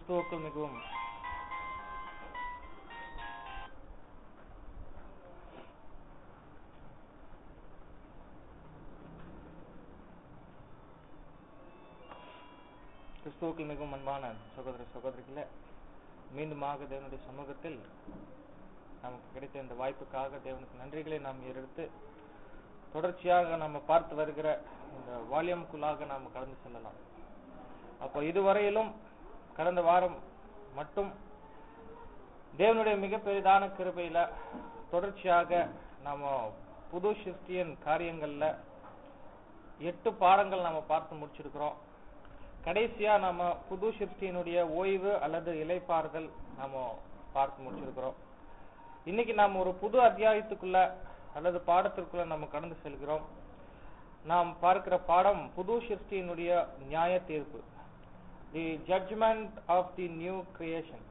கிறிஸ்துவுக்குள் மிகவும் கிறிஸ்துவுக்குள் மிகவும் அன்பான சகோதர சகோதரிகளே மீண்டுமாக தேவனுடைய சமூகத்தில் நமக்கு கிடைத்த இந்த வாய்ப்புக்காக தேவனுக்கு நன்றிகளை நாம் எடுத்து தொடர்ச்சியாக நம்ம பார்த்து வருகிற இந்த வால்யூம்குள்ளாக நாம் கடந்து செல்லலாம் அப்போ இதுவரையிலும் கடந்த வாரம் மட்டும் தேவனுடைய மிக பெரிதான கிருபையில தொடர்ச்சியாக நாம புது சிருஷ்டியன் காரியங்கள்ல எட்டு பாடங்கள் நாம பார்த்து முடிச்சிருக்கிறோம் கடைசியா நாம புது சிருஷ்டியினுடைய ஓய்வு அல்லது இலைப்பாறுதல் நாம பார்த்து முடிச்சிருக்கிறோம் இன்னைக்கு நாம் ஒரு புது அத்தியாயத்துக்குள்ள அல்லது பாடத்திற்குள்ள நம்ம கடந்து செல்கிறோம் நாம் பார்க்கிற பாடம் புது சிருஷ்டியினுடைய நியாய தீர்ப்பு the judgment of the new creation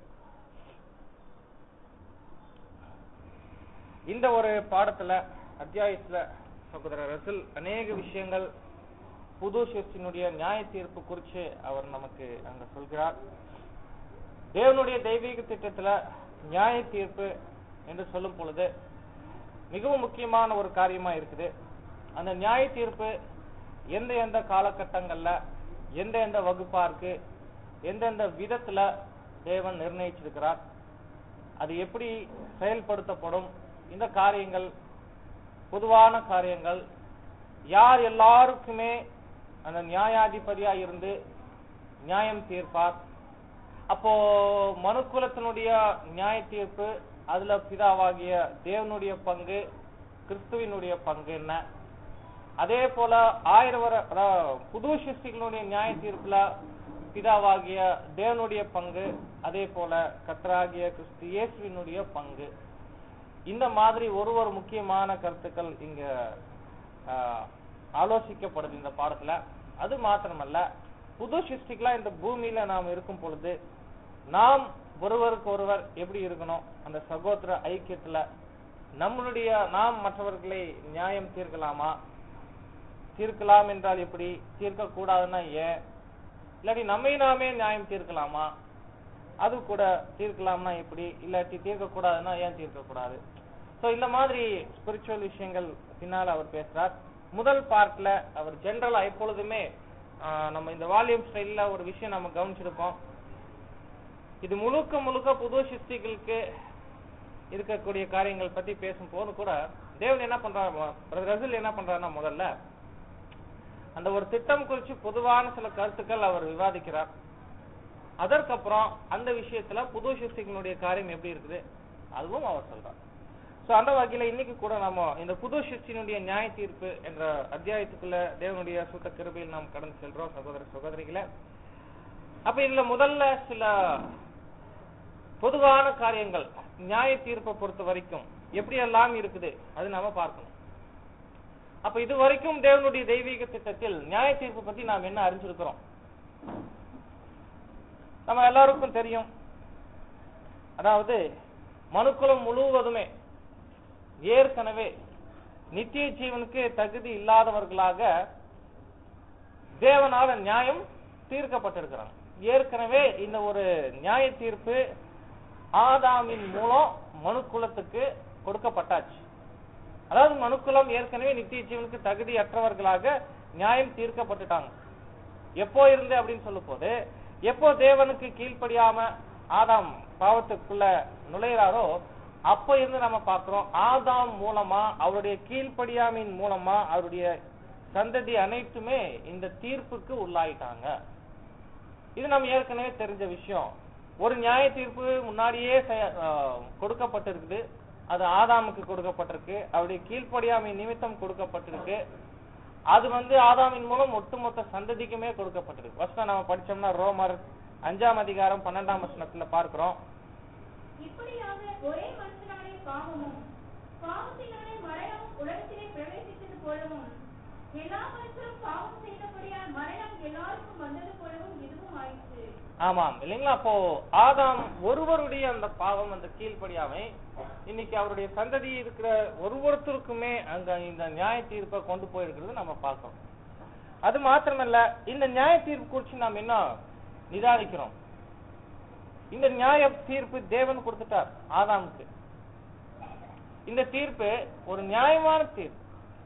இந்த ஒரு பாடத்துல அத்தியாயத்துல சகோதரர் ரசில் அநேக விஷயங்கள் புது சிருஷ்டியினுடைய நியாய தீர்ப்பு குறித்து அவர் நமக்கு அங்க சொல்கிறார் தேவனுடைய தெய்வீக திட்டத்துல நியாய தீர்ப்பு என்று சொல்லும் பொழுது மிகவும் முக்கியமான ஒரு காரியமா இருக்குது அந்த நியாய தீர்ப்பு எந்த எந்த காலகட்டங்கள்ல எந்த எந்த வகுப்பாருக்கு எந்தெந்த விதத்துல தேவன் நிர்ணயிச்சிருக்கிறார் அது எப்படி செயல்படுத்தப்படும் இந்த காரியங்கள் பொதுவான காரியங்கள் யார் எல்லாருக்குமே அந்த நியாயாதிபதியா இருந்து நியாயம் தீர்ப்பார் அப்போ மனுக்குலத்தினுடைய நியாய தீர்ப்பு அதுல பிதாவாகிய தேவனுடைய பங்கு கிறிஸ்துவினுடைய பங்கு என்ன அதே போல ஆயிரம் வர அதாவது புது சிருஷ்டிகளுடைய நியாய தீர்ப்புல பிதாவாகிய தேவனுடைய பங்கு அதே போல கத்தராகிய கிறிஸ்து இயேசுவினுடைய பங்கு இந்த மாதிரி ஒரு ஒரு முக்கியமான கருத்துக்கள் இங்க ஆஹ், ஆலோசிக்கப்படுது இந்த பாடத்துல அது மாத்திரமல்ல புது சிருஷ்டிகளா இந்த பூமியில நாம் இருக்கும் பொழுது நாம் ஒருவருக்கு ஒருவர் எப்படி இருக்கணும் அந்த சகோதர ஐக்கியத்துல நம்மளுடைய நாம் மற்றவர்களை நியாயம் தீர்க்கலாமா தீர்க்கலாம் என்றால் எப்படி தீர்க்க கூடாதுன்னா ஏன் இல்லாட்டி நம்மை நாமே நியாயம் தீர்க்கலாமா அது கூட தீர்க்கலாம்னா எப்படி இல்லாட்டி தீர்க்க கூடாதுன்னா ஏன் தீர்க்க கூடாது சோ இந்த மாதிரி ஸ்பிரிச்சுவல் விஷயங்கள் பின்னால அவர் பேசுறார் முதல் பார்ட்ல அவர் ஜெனரலா எப்பொழுதுமே ஆஹ், நம்ம இந்த வால்யூம் ஸ்டைல்ல ஒரு விஷயம் நம்ம கவனிச்சிருப்போம் இது முழுக்க முழுக்க புது சிருஷ்டிகளுக்கு இருக்கக்கூடிய காரியங்கள் பத்தி பேசும்போது கூட தேவன் என்ன பண்றாரு ரசில் என்ன பண்றாருன்னா முதல்ல அந்த ஒரு திட்டம் குறித்து பொதுவான சில கருத்துக்கள் அவர் விவாதிக்கிறார் அதற்கப்புறம் அந்த விஷயத்துல புது சிருஷ்டிகளுடைய காரியம் எப்படி இருக்குது அதுவும் அவர் சொல்றார் சோ அந்த வகையில இன்னைக்கு கூட நாம இந்த புது சிருஷ்டியினுடைய நியாய தீர்ப்பு என்ற அத்தியாயத்துக்குள்ள தேவனுடைய சுத்த கிருபையில் நாம் கடந்து செல்றோம் சகோதர சகோதரிகளை அப்ப இதுல முதல்ல சில பொதுவான காரியங்கள் நியாய தீர்ப்பை பொறுத்த வரைக்கும் எப்படி எல்லாம் இருக்குது அது நாம பார்க்கணும் அப்ப இது வரைக்கும் தேவனுடைய தெய்வீக திட்டத்தில் நியாய தீர்ப்பு பத்தி நாம் என்ன அறிஞ்சிருக்கிறோம் நம்ம எல்லாருக்கும் தெரியும் அதாவது மனுக்குலம் முழுவதுமே ஏற்கனவே நித்திய ஜீவனுக்கு தகுதி இல்லாதவர்களாக தேவனால நியாயம் தீர்க்கப்பட்டிருக்கிறாங்க ஏற்கனவே இந்த ஒரு நியாய தீர்ப்பு ஆதாமின் மூலம் மனுக்குலத்துக்கு கொடுக்கப்பட்டாச்சு அதாவது மனுக்குலம் ஏற்கனவே நித்திய ஜீவனுக்கு தகுதியற்றவர்களாக நியாயம் தீர்க்கப்பட்டுட்டாங்க எப்போ இருந்து அப்படின்னு சொல்லும் போது எப்போ தேவனுக்கு கீழ்ப்படியாம ஆதாம் பாவத்துக்குள்ள நுழையிறாரோ அப்ப இருந்து நம்ம பார்க்கிறோம் ஆதாம் மூலமா அவருடைய கீழ்ப்படியாமையின் மூலமா அவருடைய சந்ததி அனைத்துமே இந்த தீர்ப்புக்கு உள்ளாயிட்டாங்க இது நம்ம ஏற்கனவே தெரிஞ்ச விஷயம் ஒரு நியாய தீர்ப்பு முன்னாடியே செய- ஆஹ் கொடுக்கப்பட்டிருக்குது அது ஆதாமுக்கு கொடுக்கப்பட்டிருக்கு அவருடைய கீழ்ப்படியாமை நிமித்தம் கொடுக்கப்பட்டிருக்கு அது வந்து ஆதாமின் மூலம் ஒட்டுமொத்த சந்ததிக்குமே கொடுக்கப்பட்டிருக்கு வசனம் நம்ம படிச்சோம்னா ரோமர் அஞ்சாம் அதிகாரம் பன்னெண்டாம் வசனத்துல பார்க்கிறோம் இப்படியாக ஒரே மனுஷனாலே பாவமும் பாவத்தினாலே மரணம் உலகத்திலே பிரவேசித்தது போலவும் எல்லா மனுஷரும் பாவம் செய்தபடியால் மரணம் எல்லாருக்கும் வந்தது போலவும் இதுவும் ஆயிற்று ஆமாம் இல்லைங்களா அப்போ ஆதாம் ஒருவருடைய அந்த பாவம் அந்த கீழ்ப்படியாமை இன்னைக்கு அவருடைய சந்ததி இருக்கிற ஒருவருத்தருக்குமே அங்க இந்த நியாய தீர்ப்பை கொண்டு போயிருக்கிறது நம்ம பார்க்கிறோம் அது மாத்திரமல்ல இந்த நியாய தீர்ப்பு குறித்து நாம் என்ன நிதானிக்கிறோம் இந்த நியாய தீர்ப்பு தேவன் கொடுத்துட்டார் ஆதாமுக்கு இந்த தீர்ப்பு ஒரு நியாயமான தீர்ப்பு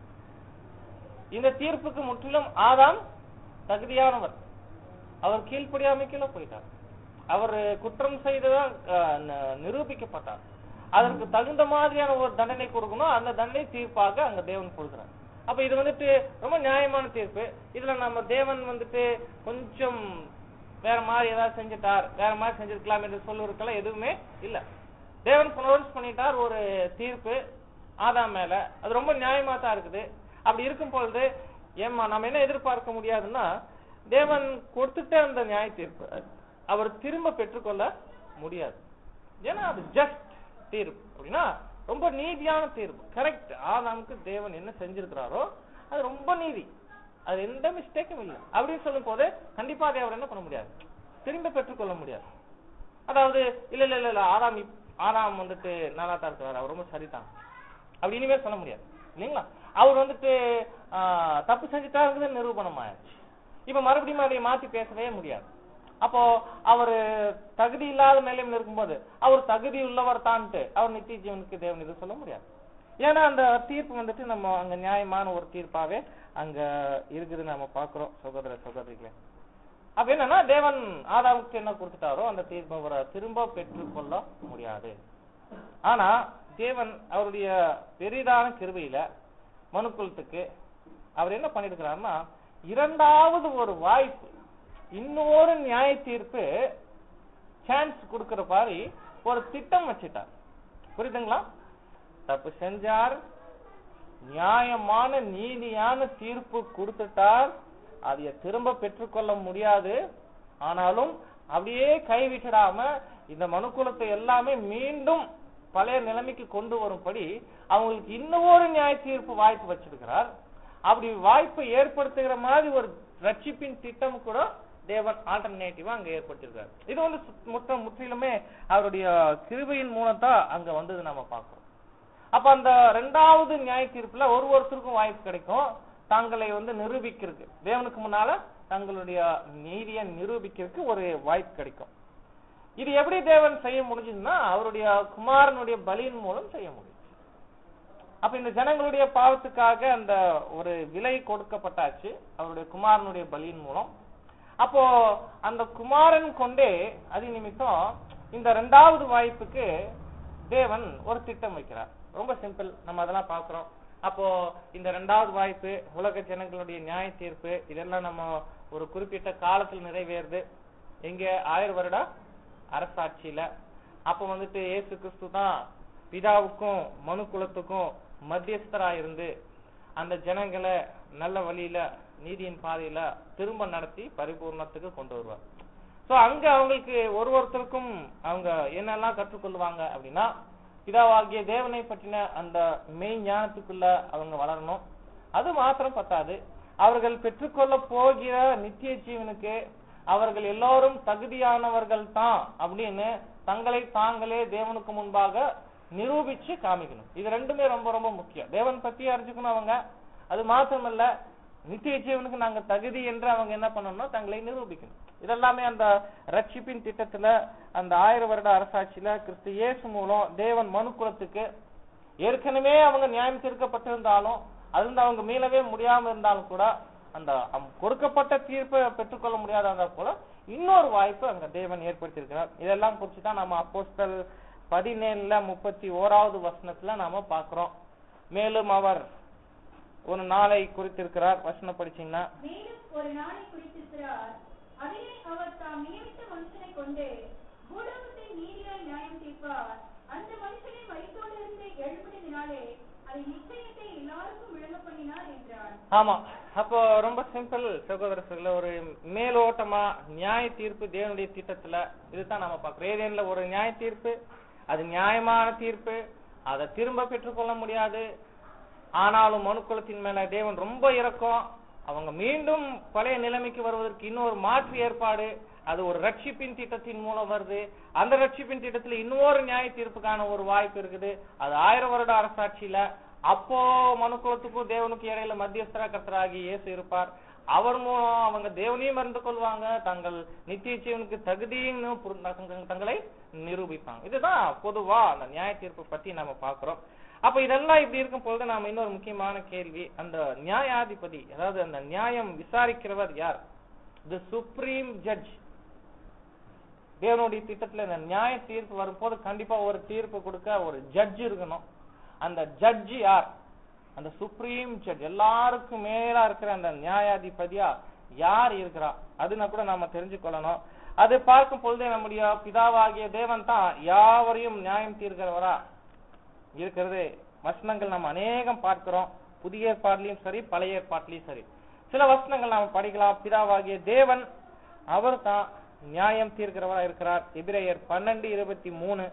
இந்த தீர்ப்புக்கு முற்றிலும் ஆதாம் தகுதியானவர் அவர் கீழ்ப்படியாமைக்குள்ள போயிட்டார் அவர் குற்றம் செய்ததான் அஹ், ந- நிரூபிக்கப்பட்டார் அதற்கு தகுந்த மாதிரியான ஒரு தண்டனை கொடுக்கணும் அந்த தண்டனை தீர்ப்பாக அங்க தேவன் கொடுக்கிறார் அப்ப இது வந்துட்டு ரொம்ப நியாயமான தீர்ப்பு இதுல நம்ம தேவன் வந்துட்டு கொஞ்சம் வேற மாதிரி ஏதாவது செஞ்சுட்டார் வேற மாதிரி செஞ்சிருக்கலாம் என்று சொல்லுவதற்கெல்லாம் எதுவுமே இல்ல தேவன் ப்ரொனவுன்ஸ் பண்ணிட்டார் ஒரு தீர்ப்பு ஆதாம் மேல அது ரொம்ப நியாயமா தான் இருக்குது அப்படி இருக்கும் பொழுது ஏம்மா நம்ம என்ன எதிர்பார்க்க முடியாதுன்னா தேவன் கொடுத்துட்ட அந்த நியாய தீர்ப்பு அவர் திரும்ப பெற்றுக்கொள்ள முடியாது ஏன்னா அது ஜஸ்ட் தீர்ப்பு அப்படின்னா ரொம்ப நீதியான தீர்ப்பு கரெக்ட் ஆதாமுக்கு தேவன் என்ன செஞ்சிருக்கிறாரோ அது ரொம்ப நீதி அது எந்த மிஸ்டேக்கும் இல்லை அப்படின்னு சொல்லும் போது கண்டிப்பா அதை அவர் என்ன பண்ண முடியாது திரும்ப பெற்றுக்கொள்ள முடியாது அதாவது இல்ல இல்ல இல்ல இல்ல ஆதாம் இப்- ஆதாம் வந்துட்டு நல்லா தான் இருக்கிறார் அவர் ரொம்ப சரிதான் அப்படி இனிமேல் சொல்ல முடியாது இல்லைங்களா அவர் வந்துட்டு ஆஹ், தப்பு செஞ்சுட்டாருங்கிறது நிரூபணம் ஆயிடுச்சு இப்ப மறுபடியும் அதை மாத்தி பேசவே முடியாது அப்போ அவர் தகுதி இல்லாத நிலையில் இருக்கும்போது அவர் தகுதி உள்ளவர் தான்ட்டு அவர் நித்திய ஜீவனுக்கு தேவன் இது சொல்ல முடியாது ஏன்னா அந்த தீர்ப்பு வந்துட்டு நம்ம அங்க நியாயமான ஒரு தீர்ப்பாவே அங்க இருக்குது நம்ம பாக்குறோம் சகோதர சகோதரிகளே அப்ப என்னன்னா தேவன் ஆதாமுக்கு என்ன கொடுத்துட்டாரோ அந்த தீர்ப்பை அவரை திரும்ப பெற்றுக்கொள்ள முடியாது ஆனா தேவன் அவருடைய பெரிதான கிருபையில மனுக்குலத்துக்கு அவர் என்ன பண்ணிருக்கிறாருன்னா இரண்டாவது ஒரு வாய்ப்பு இன்னொரு நியாய தீர்ப்பு சான்ஸ் கொடுக்கிற மாதிரி ஒரு திட்டம் வச்சுட்டார் புரியுதுங்களா தப்பு செஞ்சார் நியாயமான நீதியான தீர்ப்பு கொடுத்துட்டார் அதைய திரும்ப பெற்றுக்கொள்ள முடியாது ஆனாலும் அப்படியே கைவிட்டுடாம இந்த மனுக்குலத்தை எல்லாமே மீண்டும் பழைய நிலைமைக்கு கொண்டு வரும்படி அவங்களுக்கு இன்னொரு நியாய தீர்ப்பு வாய்ப்பு வச்சிருக்கிறார் அப்படி வாய்ப்பு ஏற்படுத்துகிற மாதிரி ஒரு ரட்சிப்பின் திட்டம் கூட தேவன் ஆல்டர்னேட்டிவா அங்க ஏற்படுத்தியிருக்காரு இது வந்து சுத்- முற்ற முற்றிலுமே அவருடைய கிருபையின் மூலத்தான் அங்க வந்தது நம்ம பார்க்கிறோம் அப்ப அந்த ரெண்டாவது நியாய தீர்ப்புல ஒரு ஒருத்தருக்கும் வாய்ப்பு கிடைக்கும் தங்களை வந்து நிரூபிக்கிறதுக்கு தேவனுக்கு முன்னால தங்களுடைய நீதியை நிரூபிக்கிறதுக்கு ஒரு வாய்ப்பு கிடைக்கும் இது எப்படி தேவன் செய்ய முடிஞ்சதுன்னா அவருடைய குமாரனுடைய பலியின் மூலம் செய்ய முடியும் அப்ப இந்த ஜனங்களுடைய பாவத்துக்காக அந்த ஒரு விலை கொடுக்கப்பட்டாச்சு அவருடைய குமாரனுடைய பலியின் மூலம் அப்போ அந்த குமாரன் கொண்டே அது நிமித்தம் இந்த ரெண்டாவது வாய்ப்புக்கு தேவன் ஒரு திட்டம் வைக்கிறார் ரொம்ப சிம்பிள் நம்ம அதெல்லாம் பார்க்கிறோம் அப்போ இந்த ரெண்டாவது வாய்ப்பு உலக ஜனங்களுடைய நியாய தீர்ப்பு இதெல்லாம் நம்ம ஒரு குறிப்பிட்ட காலத்தில் நிறைவேறுது எங்க ஆயிரம் வருட அரசாட்சியில அப்ப வந்துட்டு இயேசு கிறிஸ்து தான் பிதாவுக்கும் மனு குலத்துக்கும் மத்தியஸ்தரா இருந்து அந்த ஜனங்களை நல்ல வழியில நீதியின் பாதையில திரும்ப நடத்தி பரிபூர்ணத்துக்கு கொண்டு வருவார் சோ அங்க அவங்களுக்கு ஒரு ஒருத்தருக்கும் அவங்க என்னெல்லாம் கற்றுக்கொள்வாங்க அப்படின்னா பிதாவாகிய தேவனை பற்றின அந்த மெய் ஞானத்துக்குள்ள அவங்க வளரணும் அது மாத்திரம் பத்தாது அவர்கள் பெற்றுக்கொள்ள போகிற நித்திய ஜீவனுக்கு அவர்கள் எல்லோரும் தகுதியானவர்கள் தான் அப்படின்னு தங்களை தாங்களே தேவனுக்கு முன்பாக நிரூபிச்சு காமிக்கணும் இது ரெண்டுமே ரொம்ப ரொம்ப முக்கியம் தேவன் பத்தி அறிஞ்சுக்கணும் அவங்க அது மாத்திரமல்ல நித்திய ஜீவனுக்கு நாங்க தகுதி என்று அவங்க என்ன பண்ணணும்னா தங்களை நிரூபிக்கணும் இதெல்லாமே அந்த ரட்சிப்பின் திட்டத்துல அந்த ஆயிரம் வருட அரசாட்சியில கிறிஸ்து இயேசு மூலம் தேவன் மனு குலத்துக்கு ஏற்கனவே அவங்க நியாயம் தீர்க்கப்பட்டிருந்தாலும் அதிலிருந்து அவங்க மீளவே முடியாம இருந்தாலும் கூட அந்த அம்- கொடுக்கப்பட்ட தீர்ப்பை பெற்றுக்கொள்ள முடியாத இருந்தா கூட இன்னொரு வாய்ப்பு அங்க தேவன் ஏற்படுத்தியிருக்கிறார் இதெல்லாம் குறிச்சு தான் நம்ம அப்போஸ்தல் பதினேழுல முப்பத்தி ஓராவது வசனத்துல நாம பாக்குறோம் மேலும் அவர் ஒரு நாளை குறித்திருக்கிறார் வசனம் படிச்சீங்கன்னா மேலும் ஒரு நாளை குறித்திருக்கிறார் அதிலே அவர் தாம் நியமித்த மனுஷனை கொண்டு பூலோகத்தை நீதியாய் நியாயம் தீர்ப்பார் அந்த மனுஷனை மரித்தோடிலிருந்து எழுப்பினதினாலே அதை நிச்சயத்தை எல்லாருக்கும் விளங்க பண்ணினார் என்றார் ஆமா அப்போ ரொம்ப சிம்பிள் சகோதரர்கள ஒரு மேலோட்டமா நியாய தீர்ப்பு தேவனுடைய திட்டத்துல இதுதான் நாம பார்க்கிறோம் ஏதேன்ல ஒரு நியாய தீர்ப்பு அது நியாயமான தீர்ப்பு அதை திரும்ப பெற்றுக்கொள்ள முடியாது ஆனாலும் மனுக்குலத்தின் மேல தேவன் ரொம்ப இரக்கம் அவங்க மீண்டும் பழைய நிலைமைக்கு வருவதற்கு இன்னொரு மாற்று ஏற்பாடு அது ஒரு ரட்சிப்பின் திட்டத்தின் மூலம் வருது அந்த ரட்சிப்பின் திட்டத்துல இன்னொரு நியாய தீர்ப்புக்கான ஒரு வாய்ப்பு இருக்குது அது ஆயிரம் வருட அரசாட்சியில அப்போ மனுக்குலத்துக்கும் தேவனுக்கும் இடையில மத்தியஸ்தரா கர்த்தராகி இயேசு இருப்பார் அவர் மூலம் அவங்க தேவனையும் மறந்து கொள்வாங்க தங்கள் நித்திய ஜீவனுக்கு தகுதியும் புரு- தங்க- தங்களை நிரூபிப்பாங்க இதுதான் பொதுவா அந்த நியாய தீர்ப்பு பத்தி நம்ம பார்க்கிறோம் அப்ப இதெல்லாம் இப்படி இருக்கும் பொழுது நாம இன்னொரு முக்கியமான கேள்வி அந்த நியாயாதிபதி அதாவது அந்த நியாயம் விசாரிக்கிறவர் யார் தி சுப்ரீம் ஜட்ஜ் தேவனுடைய திட்டத்துல இந்த நியாய தீர்ப்பு வரும்போது கண்டிப்பா ஒரு தீர்ப்பு கொடுக்க ஒரு ஜட்ஜ் இருக்கணும் அந்த ஜட்ஜ் யார் அந்த சுப்ரீம் ஜட்ஜ் எல்லாருக்கும் மேலா இருக்கிற அந்த நியாயாதிபதியா யார் இருக்கிறா அதுனா கூட நாம தெரிஞ்சுக்கொள்ளணும் அது பார்க்கும் பொழுது நம்முடைய பிதாவாகிய தேவன் தான் யாவரையும் நியாயம் தீர்க்கிறவரா இருக்கிறது வசனங்கள் நம்ம அநேகம் பார்க்கிறோம் புதிய ஏற்பாட்டிலையும் சரி பழைய ஏற்பாட்டிலையும் சரி சில வசனங்கள் நாம படிக்கலாம் பிதாவாகிய தேவன் அவர் தான் நியாயம் தீர்க்கிறவரா இருக்கிறார் எபிரேயர் பன்னெண்டு இருபத்தி மூணு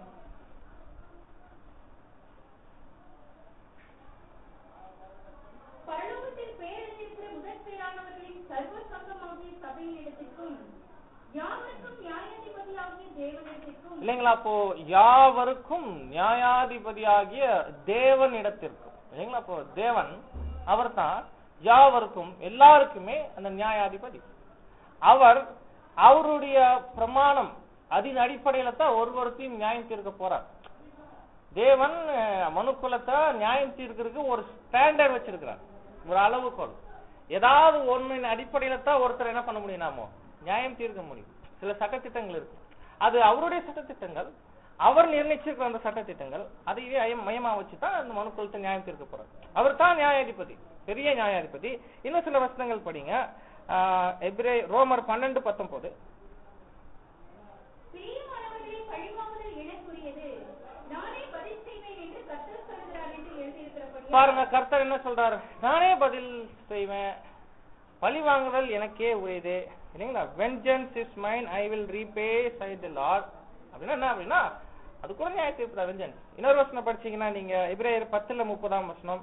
பரலோகத்தில் பேரறிவிக்கிற முதற் பேரானவர்களின் சர்வ சங்கமாகிய சபையினிடத்திற்கும் யாவருக்கும் நியாயாதிபதியாகிய தேவனிடத்திற்கும் இல்லைங்களா அப்போ யாவருக்கும் நியாயாதிபதியாகிய தேவனிடத்திற்கும் இல்லைங்களா அப்போ தேவன் அவர் தான் யாவருக்கும் எல்லாருக்குமே அந்த நியாயாதிபதி அவர் அவருடைய பிரமாணம் அதன் அடிப்படையில தான் ஒருவருத்தையும் நியாயம் தீர்க்க போறார் தேவன் அஹ், மனுக்குலத்தை நியாயம் தீர்க்கிறதுக்கு ஒரு ஸ்டாண்டர்ட் வச்சிருக்கிறார் ஒரு அளவுகோல் ஏதாவது ஒன்றின் அடிப்படையில தான் ஒருத்தர் என்ன பண்ண முடியும் நாமோ நியாயம் தீர்க்க முடியும் சில சட்டத்திட்டங்கள் இருக்கு அது அவருடைய சட்டத்திட்டங்கள் அவர் நிர்ணயிச்சிருக்கிற அந்த சட்டத்திட்டங்கள் அதையே அயம்- மையமா வச்சு தான் அந்த மனுக்குலத்தை நியாயம் தீர்க்க போறார் அவர் தான் நியாயாதிபதி பெரிய நியாயாதிபதி இன்னும் சில வசனங்கள் படிங்க ஆஹ், எபிரே ரோமர் பன்னெண்டு பத்தொன்பது பிரியமானவர்களே பழிவாங்குதல் எனக்குரியது நானே பதில் செய்வேன் என்று கர்த்தர் சொல்கிறார் என்று எழுதியிருக்கிறபடியால் பாருங்க கர்த்தர் என்ன சொல்றாரு நானே பதில் செய்வேன் பழி வாங்குதல் எனக்கே உரியது இல்லைங்களா vengeance is mine I will repay saith the Lord அப்படின்னா என்ன அப்படின்னா அது கூட நியாய தீர்ப்பு தான் வெஞ்சன்ஸ் இன்னொரு வசனம் படிச்சீங்கன்னா நீங்க எபிரேயர் பத்துல முப்பதாம் வசனம்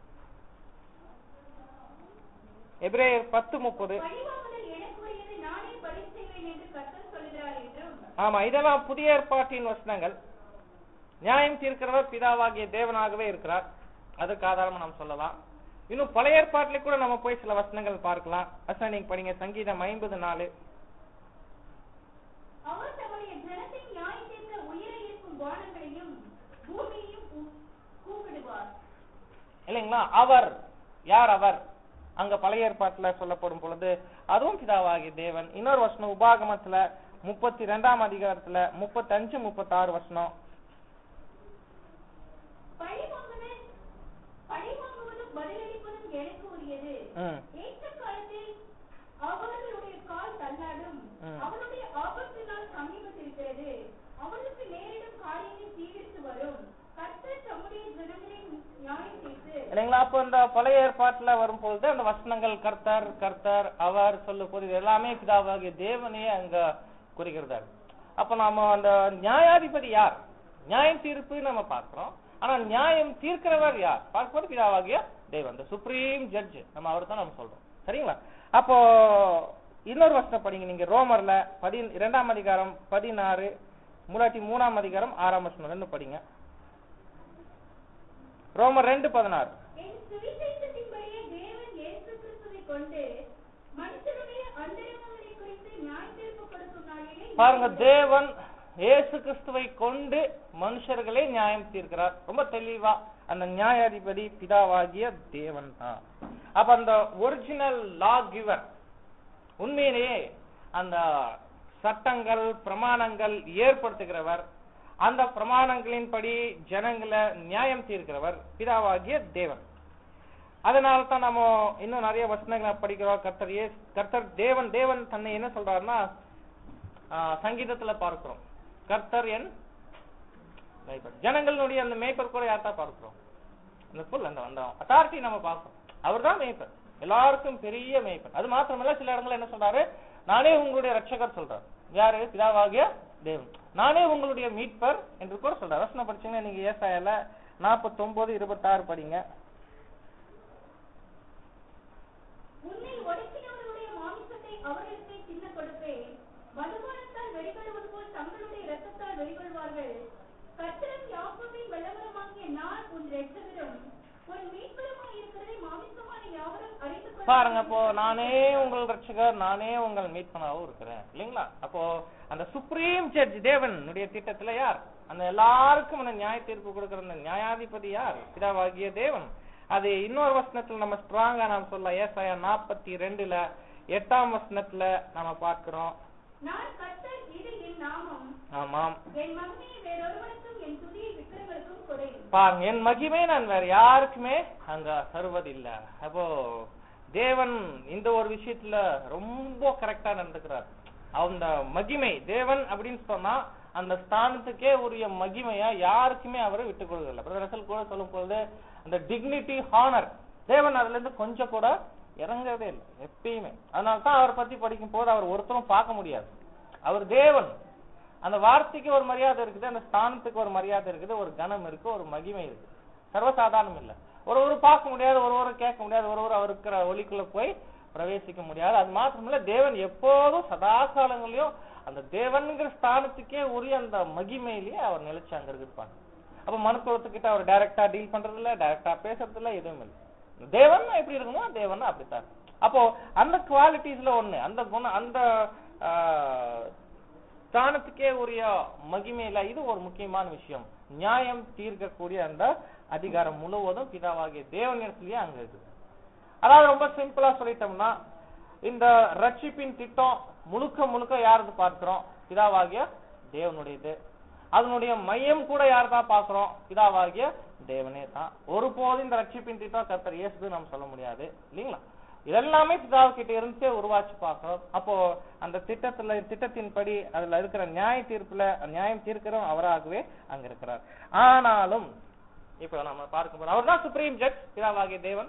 எபிரேயர் பத்து முப்பது பழிவாங்குதல் எனக்குரியது நானே பதில் செய்வேன் என்று கர்த்தர் சொல்கிறார் என்றும் ஆமா இதெல்லாம் புதிய ஏற்பாட்டின் வசனங்கள் நியாயம் தீர்க்கிறவர் பிதாவாகிய தேவனாகவே இருக்கிறார் அதுக்கு ஆதாரமா நாம் சொல்லலாம் இன்னும் பழைய ஏற்பாட்டிலே கூட நம்ம போய் சில வசனங்கள் பார்க்கலாம் வசனம் நீங்க படிங்க சங்கீதம் ஐம்பது நாலு அவர் தம்முடைய ஜனத்தை நியாயம் தீர்க்க உயர இருக்கும் வானங்களையும் பூமியையும் கூ- கூப்பிடுவார் இல்லைங்களா அவர் யார் அவர் அங்க பழைய ஏற்பாட்டுல சொல்லப்படும் பொழுது அதுவும் பிதாவாகிய தேவன் இன்னொரு வசனம் உபாகமத்துல முப்பத்தி ரெண்டாம் அதிகாரத்துல முப்பத்தஞ்சு முப்பத்தாறு வசனம் பழிவாங்குதல் பழிவாங்குவதும் பதிலளிப்பதும் எனக்கு உரியது ம் ஏற்ற காலத்தில் அவர்களுடைய கால் தள்ளாடும் ம். அவருடைய ஆபத்து நாள் சமீபத்திருக்கிறது அவர்களுக்கு நேரிடும் காரியங்கள் தீவிரித்து வரும் கர்த்தர் தம்முடைய ஜனங்களை நியாயம் தீர்த்து இல்லைங்களா அப்போ இந்த பழைய ஏற்பாட்டுல வரும்பொழுது அந்த வசனங்கள் கர்த்தர் கர்த்தர் அவர் சொல்லும் போது இது எல்லாமே பிதாவாகிய தேவனையே அங்க குறிக்கிறதாரு அப்ப நாம அந்த நியாயாதிபதி யார் நியாயம் தீர்ப்பு நம்ம பார்க்கிறோம் ஆனா நியாயம் தீர்க்கிறவர் யார் பார்க்கும்போது பிதாவாகிய தேவன் the சுப்ரீம் ஜட்ஜ் நம்ம அவர் தான் நம்ம சொல்றோம் சரிங்களா அப்போ இன்னொரு வசனம் படிங்க நீங்க ரோமர்ல பதி இரண்டாம் அதிகாரம் பதினாறு முலாட்டி மூணாம் அதிகாரம் ஆறாம் வசனம் ரெண்டு படிங்க ரோமர் ரெண்டு பதினாறு என் சுவிசேஷத்தின்படியே தேவன் இயேசு கிறிஸ்துவை கொண்டு மனுஷனுடைய அந்தரங்கங்களை குறித்து நியாய தீர்ப்பு கொடுக்கும் நாளிலே பாருங்க தேவன் இயேசு கிறிஸ்துவை கொண்டு மனுஷர்களை நியாயம் தீர்க்கிறார் ரொம்ப தெளிவா அந்த நியாயாதிபதி பிதாவாகிய தேவன் தான் அப்ப அந்த ஒரிஜினல் லா கிவர் உண்மையிலேயே அந்த சட்டங்கள் பிரமாணங்கள் ஏற்படுத்துகிறவர் அந்த பிரமாணங்களின்படி ஜனங்களை நியாயம் தீர்க்கிறவர் பிதாவாகிய தேவன் அதனால தான் நம்ம இன்னும் நிறைய வசனங்களை படிக்கிறோம் கர்த்தர் ஏ கர்த்தர் தேவன் தேவன் தன்னை என்ன சொல்றாருன்னா ஆஹ், சங்கீதத்துல பார்க்கிறோம் கர்த்தர் என் மேய்ப்பர் ஜனங்களுடைய அந்த மேய்ப்பர் கூட யார்தான் பார்க்கிறோம் அந்த புல் அந்த அந்த அத்தாரிட்டி நம்ம பார்க்கிறோம் அவர்தான் மேய்ப்பர் எல்லாருக்கும் பெரிய மேய்ப்பர் அது மாத்திரமல்ல சில இடங்கள்ல என்ன சொல்றாரு நானே உங்களுடைய ரட்சகர் சொல்றார் யாரு பிதாவாகிய தேவன் நானே உங்களுடைய மீட்பர் என்று கூட சொல்றார் வசனம் படிச்சீங்கன்னா நீங்க ஏசாயால நாற்பத்தொன்பது இருபத்தாறு படிங்க உன்னை ஒடுக்கினவர்களுடைய மாமிசத்தை அவர்களுக்கு தின்ன கொடுப்பேன் மதுபானத்தால் வெளிப்படுவது போல் தங்களுடைய இரத்தத்தால் வெளிப்படுவார்கள் கர்த்தரும் யாக்கோபின் வல்லவருமாகிய நான் உன் இரட்சகரும் உன் மீட்பருமாய் இருக்கிறதை மாமிச சுத்தமான யாவரும் அறிந்து கொள்ள பாருங்க அப்போ நானே உங்கள் ரட்சகர் நானே உங்கள் மீட்பனாவும் இருக்கிறேன் இல்லைங்களா அப்போ அந்த சுப்ரீம் ஜட்ஜ் தேவனுடைய திட்டத்துல யார் அந்த எல்லாருக்கும் அந்த நியாய தீர்ப்பு கொடுக்கிற அந்த நியாயாதிபதி யார் பிதாவாகிய தேவன் அது இன்னொரு வசனத்துல நம்ம ஸ்ட்ராங்கா நாம் சொல்ல ஏசாயா நாற்பத்தி ரெண்டுல எட்டாம் வசனத்துல நம்ம பார்க்கிறோம் நான் கர்த்தர் இது என் நாமம் ஆமாம் என் மகிமையை வேறொருவனுக்கும் என் துதியை விக்கிரங்களுக்கும் கொடேன் பாருங்க என் மகிமை நான் வேற யாருக்குமே அங்க தருவதில்ல அப்போ தேவன் இந்த ஒரு விஷயத்துல ரொம்ப கரெக்டா நடந்துக்கிறார் அந்த மகிமை தேவன் அப்படின்னு சொன்னா அந்த ஸ்தானத்துக்கே உரிய மகிமையா யாருக்குமே அவரை விட்டுக் கொடுக்கல பிரதர் ரசல் கூட சொல்லும் பொழுது அந்த டிக்னிட்டி ஹானர் தேவன் அதுல இருந்து கொஞ்சம் கூட இறங்கவே இல்லை எப்பயுமே அதனால தான் அவரை பத்தி படிக்கும் போது அவர் ஒருத்தரும் பார்க்க முடியாது அவர் தேவன் அந்த வார்த்தைக்கு ஒரு மரியாதை இருக்குது அந்த ஸ்தானத்துக்கு ஒரு மரியாதை இருக்குது ஒரு கணம் இருக்கு ஒரு மகிமை இருக்கு சர்வசாதாரணம் இல்ல ஒரு ஒரு பார்க்க முடியாது ஒரு ஒரு கேட்க முடியாது ஒரு ஒரு அவர் இருக்கிற ஒலிக்குள்ள போய் பிரவேசிக்க முடியாது அது மாத்திரமில்ல தேவன் எப்போதும் சதா காலங்களையும் அந்த தேவன்கிற ஸ்தானத்துக்கே உரிய அந்த மகிமையிலேயே அவர் நிலைச்சு அங்க இருப்பாங்க அப்ப மனுக்குலத்துக்கிட்ட அவர் டைரக்டா டீல் பண்றது இல்ல டைரக்டா பேசுறது இல்ல எதுவும் இல்லை தேவன் எப்படி இருக்கணுமோ தேவன் அப்படித்தான் அப்போ அந்த குவாலிட்டிஸ்ல ஒண்ணு அந்த குணம் அந்த ஆஹ், ஸ்தானத்துக்கே உரிய மகிமையில இது ஒரு முக்கியமான விஷயம் நியாயம் தீர்க்கக்கூடிய அந்த அதிகாரம் முழுவதும் பிதாவாகிய தேவனிடத்திலேயே அங்க இருக்குது அதாவது ரொம்ப சிம்பிளா சொல்லிட்டோம்னா இந்த ரட்சிப்பின் திட்டம் முழுக்க முழுக்க யாரது பார்க்கிறோம் பிதாவாகிய தேவனுடையது அதனுடைய மையம் கூட யார் தான் பார்க்கிறோம் பிதாவாகிய தேவனே தான் ஒருபோதும் இந்த ரட்சிப்பின் திட்டம் கர்த்தர் இயேசு நம்ம சொல்ல முடியாது இல்லைங்களா இதெல்லாமே பிதாவுக்கிட்ட இருந்து உருவாச்சு பார்க்கிறோம் அப்போ அந்த திட்டத்துல திட்டத்தின்படி அதுல இருக்கிற நியாய தீர்ப்புல நியாயம் தீர்க்கிறோம் அவராகவே அங்க இருக்கிறார் ஆனாலும் இப்ப நம்ம பார்க்கும்போது அவர் தான் சுப்ரீம் ஜட்ஜ் பிதாவாகிய தேவன்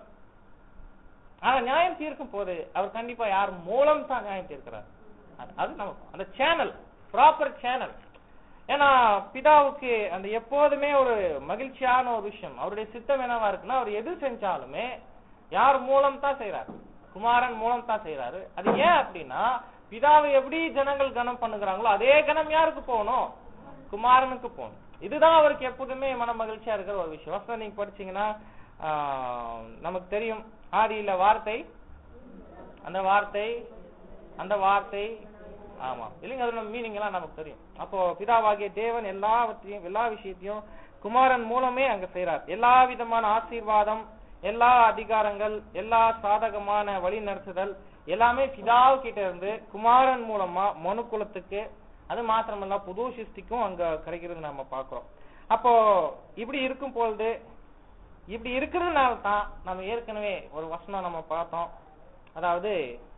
ஆனா நியாயம் தீர்க்கும் போது அவர் கண்டிப்பா யார் மூலம் தான் நியாயம் தீர்க்கிறார் அது- அது நமக்கு அந்த சேனல் ப்ராப்பர் சேனல் ஏன்னா பிதாவுக்கு அந்த எப்போதுமே ஒரு மகிழ்ச்சியான ஒரு விஷயம் அவருடைய சித்தம் என்னவா இருக்குன்னா அவர் எது செஞ்சாலுமே யார் மூலம் தான் செய்யறாரு குமாரன் மூலம் தான் செய்யறாரு அது ஏன் அப்படின்னா பிதாவை எப்படி ஜனங்கள் கனம் பண்ணுகிறாங்களோ அதே கணம் யாருக்கு போகணும் குமாரனுக்கு போகணும் இதுதான் அவருக்கு எப்போதுமே மன மகிழ்ச்சியா இருக்கிற ஒரு விஷயம் வசனம் நீங்க படிச்சீங்கன்னா ஆஹ், நமக்கு தெரியும் ஆதியில வார்த்தை அந்த வார்த்தை அந்த வார்த்தை ஆமா இல்லைங்க அதோட மீனிங் எல்லாம் நமக்கு தெரியும் அப்போ பிதாவாகிய தேவன் எல்லாவற்றையும் எல்லா விஷயத்தையும் குமாரன் மூலமே அங்க செய்றார் எல்லா விதமான ஆசீர்வாதம் எல்லா அதிகாரங்கள் எல்லா சாதகமான வழி நடத்துதல் எல்லாமே பிதாவு கிட்ட இருந்து குமாரன் மூலமா மனு குலத்துக்கு அது மாத்திரமல்ல புது சிருஷ்டிக்கும் அங்க கிடைக்கிறது நம்ம பார்க்கிறோம் அப்போ இப்படி இருக்கும் பொழுது இப்படி இருக்கிறதுனால தான் நம்ம ஏற்கனவே ஒரு வசனம் நம்ம பார்த்தோம் அதாவது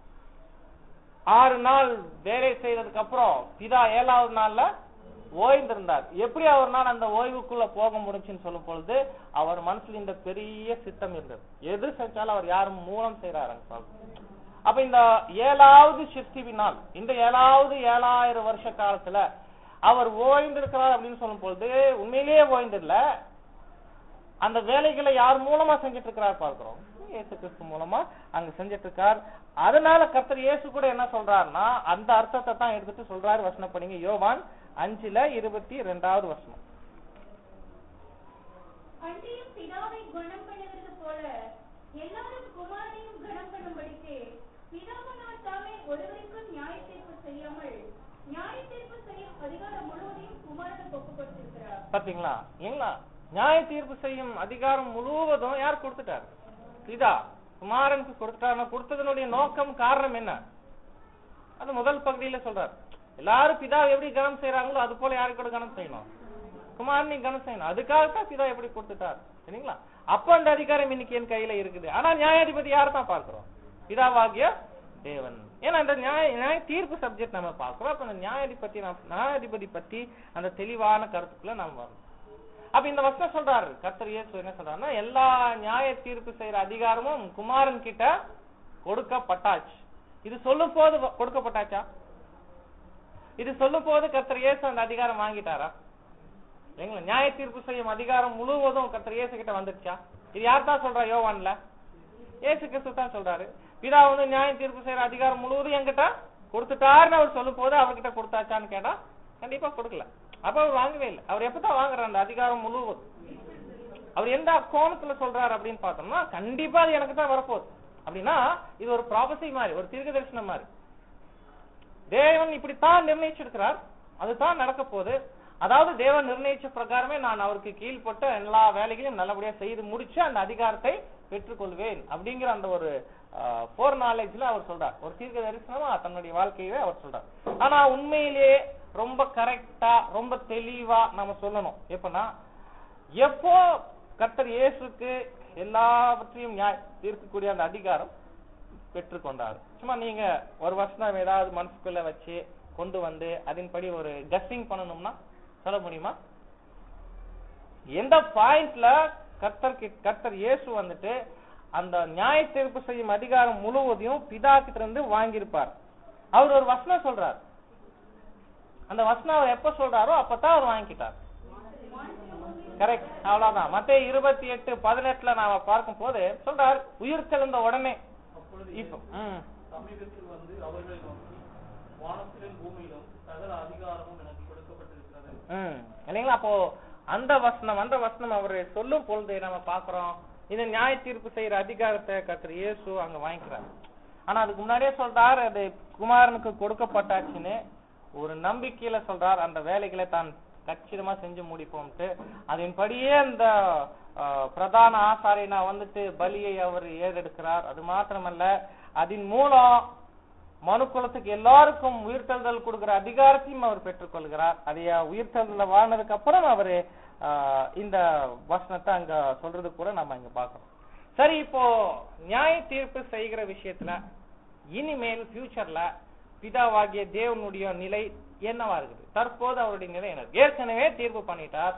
ஆறு நாள் வேலை செய்ததுக்கு அப்புறம் பிதா ஏழாவது நாள்ல ஓய்ந்திருந்தார் எப்படி அவர்னால அந்த ஓய்வுக்குள்ள போக முடிஞ்சுன்னு சொல்லும் பொழுது அவர் மனசுல இந்த பெரிய சித்தம் இருந்தது எது செஞ்சாலும் அவர் யார் மூலம் செய்யறாரு அப்ப இந்த ஏழாவது சிருஷ்டிவினால் இந்த ஏழாவது ஏழாயிரம் வருஷ காலத்துல அவர் ஓய்ந்திருக்கிறார் அப்படின்னு சொல்லும் பொழுது உண்மையிலேயே ஓய்ந்திடல அந்த வேலைகளை யார் மூலமா செஞ்சுட்டு இருக்கிறார் பார்க்கிறோம் இயேசு கிறிஸ்து மூலமா அங்க செஞ்சுட்டு இருக்கார் அதனால கர்த்தர் இயேசு கூட என்ன சொல்றாருன்னா அந்த அர்த்தத்தை தான் எடுத்துட்டு சொல்றாரு வசனம் படிங்க யோவான் அஞ்சுல இருபத்தி ரெண்டாவது வசனம் அன்றியும் பிதாவை குணம் பண்ணுகிறது போல எல்லாரும் குமாரனையும் குணம் பண்ணும்படிக்கு பிதாவனார் தாமே ஒருவருக்கும் நியாய தீர்ப்பு செய்யாமல் நியாய தீர்ப்பு செய்யும் அதிகாரம் முழுவதையும் குமாரனுக்கு ஒப்புக் கொடுத்திருக்கிறார் பாத்தீங்களா ஏங்களா நியாய தீர்ப்பு செய்யும் அதிகாரம் முழுவதும் யார் கொடுத்துட்டார் பிதா குமாரனுக்கு கொடுத்துட்டாருன்னா கொடுத்ததனுடைய நோக்கம் காரணம் என்ன அது முதல் பகுதியில சொல்றார் எல்லாரும் பிதா எப்படி கனம் செய்யறாங்களோ அது போல யாருக்கு கூட கனம் செய்யணும் குமாரன் நீ கனம் செய்யணும் அதுக்காகத்தான் பிதா எப்படி கொடுத்துட்டார் சரிங்களா அப்ப அந்த அதிகாரம் இன்னைக்கு என் கையில இருக்குது ஆனா நியாயாதிபதி யார் தான் பார்க்கிறோம் பிதாவாகிய தேவன் ஏன்னா இந்த நியாய நியாய தீர்ப்பு சப்ஜெக்ட் நம்ம பார்க்கிறோம் அப்ப அந்த நியாயாதிபதி நாம் நியாயாதிபதி பத்தி அந்த தெளிவான கருத்துக்குள்ள நாம் வரணும் அப்ப இந்த வசனம் சொல்றாரு கர்த்தர் இயேசு என்ன சொல்றாருன்னா எல்லா நியாய தீர்ப்பு செய்யற அதிகாரமும் குமாரன் கிட்ட கொடுக்கப்பட்டாச்சு இது சொல்லும் போது கொடுக்கப்பட்டாச்சா இது சொல்லும் போது கர்த்தர் இயேசு அந்த அதிகாரம் வாங்கிட்டாரா இல்லைங்களா நியாய தீர்ப்பு செய்யும் அதிகாரம் முழுவதும் கர்த்தர் இயேசு கிட்ட வந்துருச்சா இது யார் தான் சொல்றா யோவான்ல இயேசு கிறிஸ்து தான் சொல்றாரு பிதா வந்து நியாய தீர்ப்பு செய்யற அதிகாரம் முழுவதும் என்கிட்ட கொடுத்துட்டாருன்னு அவர் சொல்லும் போது அவர்கிட்ட கொடுத்தாச்சான்னு கேட்டா கண்டிப்பா கொடுக்கல அப்ப அவர் வாங்கவே இல்லை அவர் எப்பதான் வாங்குறாரு அந்த அதிகாரம் முழுவதும் அவர் எந்த கோணத்துல சொல்றாரு அப்படின்னு பார்த்தோம்னா கண்டிப்பா அது எனக்கு தான் வரப்போகுது அப்படின்னா இது ஒரு ப்ராபசி மாதிரி ஒரு தீர்க்க தரிசனம் மாதிரி தேவன் இப்படித்தான் நிர்ணயிச்சிருக்கிறார் அதுதான் நடக்க போகுது அதாவது தேவன் நிர்ணயிச்ச பிரகாரமே நான் அவருக்கு கீழ்ப்பட்ட எல்லா வேலைகளையும் நல்லபடியா செய்து முடிச்சு அந்த அதிகாரத்தை பெற்றுக்கொள்வேன் அப்படிங்கிற அந்த ஒரு போர் நாலேஜ்ல அவர் சொல்றார் ஒரு தீர்க்க தரிசனமா தன்னுடைய வாழ்க்கையவே அவர் சொல்றார் ஆனா உண்மையிலேயே ரொம்ப கரெக்டா ரொம்ப தெளிவா நம்ம சொல்லணும் எப்பன்னா எப்போ கர்த்தர் இயேசுக்கு எல்லாவற்றையும் நியாய- தீர்க்கக்கூடிய அந்த அதிகாரம் பெற்றுக்கொண்டார் சும்மா நீங்க ஒரு வருஷம் ஏதாவது மனசுக்குள்ள வச்சு கொண்டு வந்து அதன்படி ஒரு கஸ்ஸிங் பண்ணணும்னா சொல்ல முடியுமா எந்த பாயிண்ட்ல கர்த்தருக்கு கர்த்தர் இயேசு வந்துட்டு அந்த நியாய தீர்ப்பு செய்யும் அதிகாரம் முழுவதையும் பிதா கிட்ட இருந்து வாங்கியிருப்பார் அவர் ஒரு வசனம் சொல்றார் அந்த வசனம் அவர் எப்ப சொல்றாரோ அப்பதான் அவர் வாங்கிக்கிட்டார் கரெக்ட் அவ்வளவுதான் மத்திய இருபத்தி எட்டு பதினெட்டுல நாம பார்க்கும் போது சொல்றார் உயிர் தெழுந்த உடனே அப்பொழுது இப்போ ம் சமீபத்தில் வந்து அவர்களை நோக்கி வானத்திலும் பூமியிலும் சகல அதிகாரமும் எனக்கு கொடுக்கப்பட்டிருக்கிறது ம் இல்லைங்களா அப்போ அந்த வசனம் அந்த வசனம் அவர் சொல்லும் பொழுது நம்ம பாக்குறோம் இந்த நியாய தீர்ப்பு செய்யற அதிகாரத்தை கர்த்தர் இயேசு அங்க வாங்கிக்கிறார் ஆனா அதுக்கு முன்னாடியே சொல்றார் அது குமாரனுக்கு கொடுக்கப்பட்டாச்சுன்னு ஒரு நம்பிக்கையில சொல்றார் அந்த வேலைகளை தான் கச்சிதமா செஞ்சு முடிப்போம்ட்டு அதன்படியே அந்த ஆஹ், பிரதான ஆசாரியனா வந்துட்டு பலியை அவர் ஏறெடுக்கிறார் அது மாத்திரமல்ல அதன் மூலம் மனுக்குலத்துக்கு எல்லாருக்கும் உயிர்த்தெழுதல் கொடுக்கிற அதிகாரத்தையும் அவர் பெற்றுக்கொள்கிறார் அதைய உயிர்த்தெழுதல வாழ்னதுக்கு அப்புறம் அவரு ஆஹ், இந்த வசனத்தை அங்க சொல்றது கூட நம்ம இங்க பார்க்கிறோம் சரி இப்போ நியாய தீர்ப்பு செய்கிற விஷயத்துல இனிமேல் ஃபியூச்சர்ல பிதாவாகிய தேவனுடைய நிலை என்னவா இருக்குது தற்போது அவருடைய நிலை என்ன இருக்கு? ஏற்கனவே தீர்ப்பு பண்ணிட்டார்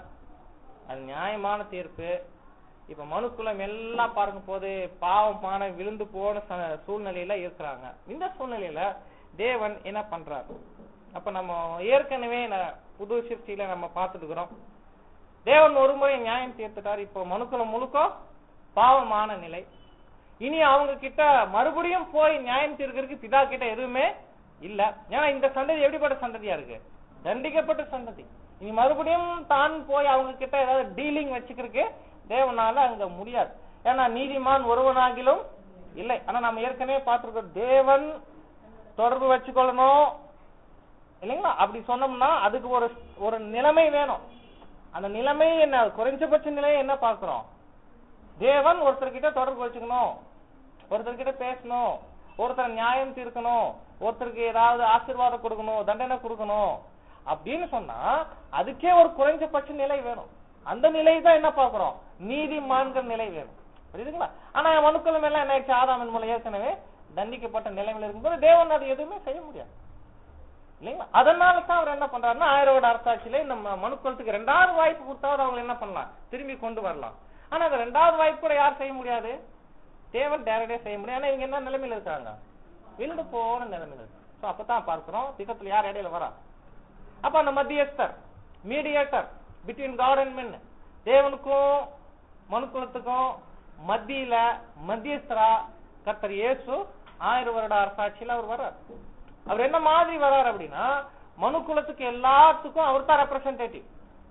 அது நியாயமான தீர்ப்பு இப்ப மனுக்குலம் எல்லாம் பார்க்கும் போது பாவமான விழுந்து போன ச- சூழ்நிலையில இருக்கிறாங்க இந்த சூழ்நிலையில தேவன் என்ன பண்றார் அப்ப நம்ம ஏற்கனவே ந- புது சிருஷ்டியில நம்ம பார்த்துருக்கிறோம் தேவன் ஒரு முறை நியாயம் தீர்த்துட்டார் இப்போ மனுக்குலம் முழுக்க பாவமான நிலை இனி அவங்க கிட்ட மறுபடியும் போய் நியாயம் தீர்க்கறதுக்கு பிதா கிட்ட எதுவுமே இல்ல ஏன்னா இந்த சந்ததி எப்படிப்பட்ட சந்ததியா இருக்கு தண்டிக்கப்பட்ட சந்ததி இனி மறுபடியும் தான் போய் அவங்க கிட்ட ஏதாவது டீலிங் வச்சுக்கிறதுக்கு தேவனால அங்க முடியாது ஏன்னா நீதிமான் ஒருவனாகிலும் இல்லை ஆனா நம்ம ஏற்கனவே பார்த்திருக்கோம் தேவன் தொடர்பு வச்சுக்கொள்ளணும் இல்லைங்களா அப்படி சொன்னோம்னா அதுக்கு ஒரு ஒரு நிலைமை வேணும் அந்த நிலைமை என்ன குறைஞ்சபட்ச நிலையை என்ன பார்க்கிறோம் தேவன் ஒருத்தர்கிட்ட தொடர்பு வச்சுக்கணும் ஒருத்தர்கிட்ட பேசணும் ஒருத்தர் நியாயம் தீர்க்கணும் ஒருத்தருக்கு ஏதாவது ஆசீர்வாதம் கொடுக்கணும் தண்டனை கொடுக்கணும் அப்படின்னு சொன்னா அதுக்கே ஒரு குறைஞ்சபட்ச நிலை வேணும் அந்த நிலை தான் என்ன பார்க்கிறோம் நீதிமான்கிற நிலை வேணும் புரியுதுங்களா ஆனா மனுக்களும் எல்லாம் என்ன ஆயிடுச்சு ஆதாமின் மூலம் ஏற்கனவே தண்டிக்கப்பட்ட நிலைமையில இருக்கும்போது தேவன் அது எதுவுமே செய்ய முடியாது இல்லைங்களா அதனால தான் அவர் என்ன பண்றாருன்னா ஆயிரோட அரசாட்சியில இந்த ம- மனுக்குலத்துக்கு ரெண்டாவது வாய்ப்பு கொடுத்தாவது அவங்க என்ன பண்ணலாம் திரும்பி கொண்டு வரலாம் ஆனா அந்த ரெண்டாவது வாய்ப்பு கூட யார் செய்ய முடியாது தேவன் டேரக்டா செய்ய முடியும் ஏன்னா இவங்க என்ன நிலைமையில இருக்காங்க விழுந்து போன நிலைமையில இருக்கு சோ அப்பதான் பார்க்கிறோம் திட்டத்துல யார் இடையில வரா அப்ப அந்த மத்தியஸ்தர் mediator between God and men தேவனுக்கும் மனுக்குலத்துக்கும் மத்தியில மத்தியஸ்தரா கர்த்தர் இயேசு ஆயிரம் வருட அரசாட்சியில அவர் வர்றார் அவர் என்ன மாதிரி வர்றார் அப்படின்னா மனுக்குலத்துக்கு எல்லாத்துக்கும் அவர் தான் ரெப்ரசன்டேட்டிவ்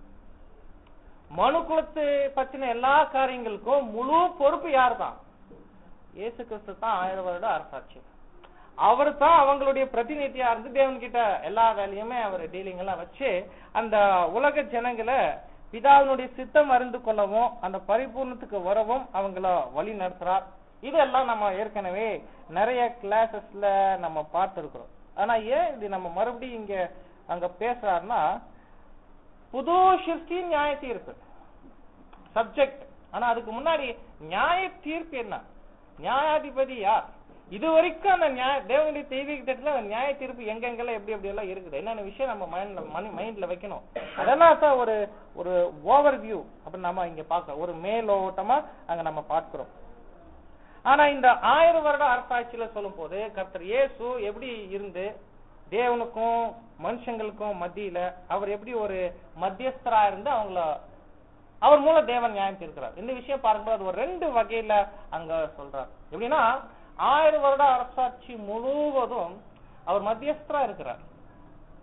மனுக்குலத்து பத்தின எல்லா காரியங்களுக்கும் முழு பொறுப்பு யார் தான் இயேசு கிறிஸ்து தான் ஆயிரம் வருட அரசாட்சி அவர் தான் அவங்களுடைய பிரதிநிதியா இருந்து தேவன் கிட்ட எல்லா வேலையுமே அவர் டீலிங் எல்லாம் வச்சு அந்த உலக ஜனங்களை பிதாவினுடைய சித்தம் அறிந்து கொள்ளவும் அந்த பரிபூர்ணத்துக்கு வரவும் அவங்கள வழி நடத்துறார் இதெல்லாம் நம்ம ஏற்கனவே நிறைய கிளாஸஸ்ல நம்ம பார்த்திருக்கிறோம் ஆனா ஏன் இது நம்ம மறுபடியும் இங்க அங்க பேசுறாருன்னா புது சிருஷ்டி நியாய தீர்ப்பு சப்ஜெக்ட் ஆனா அதுக்கு முன்னாடி நியாய தீர்ப்பு என்ன நியாயாதிபதி யார் இது வரைக்கும் அந்த நியாய தேவனுடைய தெய்வீக திட்டத்துல அந்த நியாய தீர்ப்பு எங்கெங்கெல்லாம் எப்படி எப்படி எல்லாம் இருக்குது என்னென்ன விஷயம் நம்ம மைண்ட்ல மணி மைண்ட்ல வைக்கணும் அதெல்லாம் தான் ஒரு ஒரு ஓவர் வியூ அப்படி நம்ம இங்க பார்க்கிறோம் ஒரு மேலோட்டமா அங்க நம்ம பார்க்கிறோம் ஆனா இந்த ஆயிரம் வருட அரசாட்சியில சொல்லும் போது கர்த்தர் இயேசு எப்படி இருந்து தேவனுக்கும் மனுஷங்களுக்கும் மத்தியில அவர் எப்படி ஒரு மத்தியஸ்தரா இருந்து அவங்கள அவர் மூலம் தேவன் நியாயம் தீர்க்கிறார் இந்த விஷயம் பார்க்கும்போது அது ஒரு ரெண்டு வகையில அங்க சொல்றார் எப்படின்னா ஆயிரம் வருட அரசாட்சி முழுவதும் அவர் மத்தியஸ்தரா இருக்கிறார்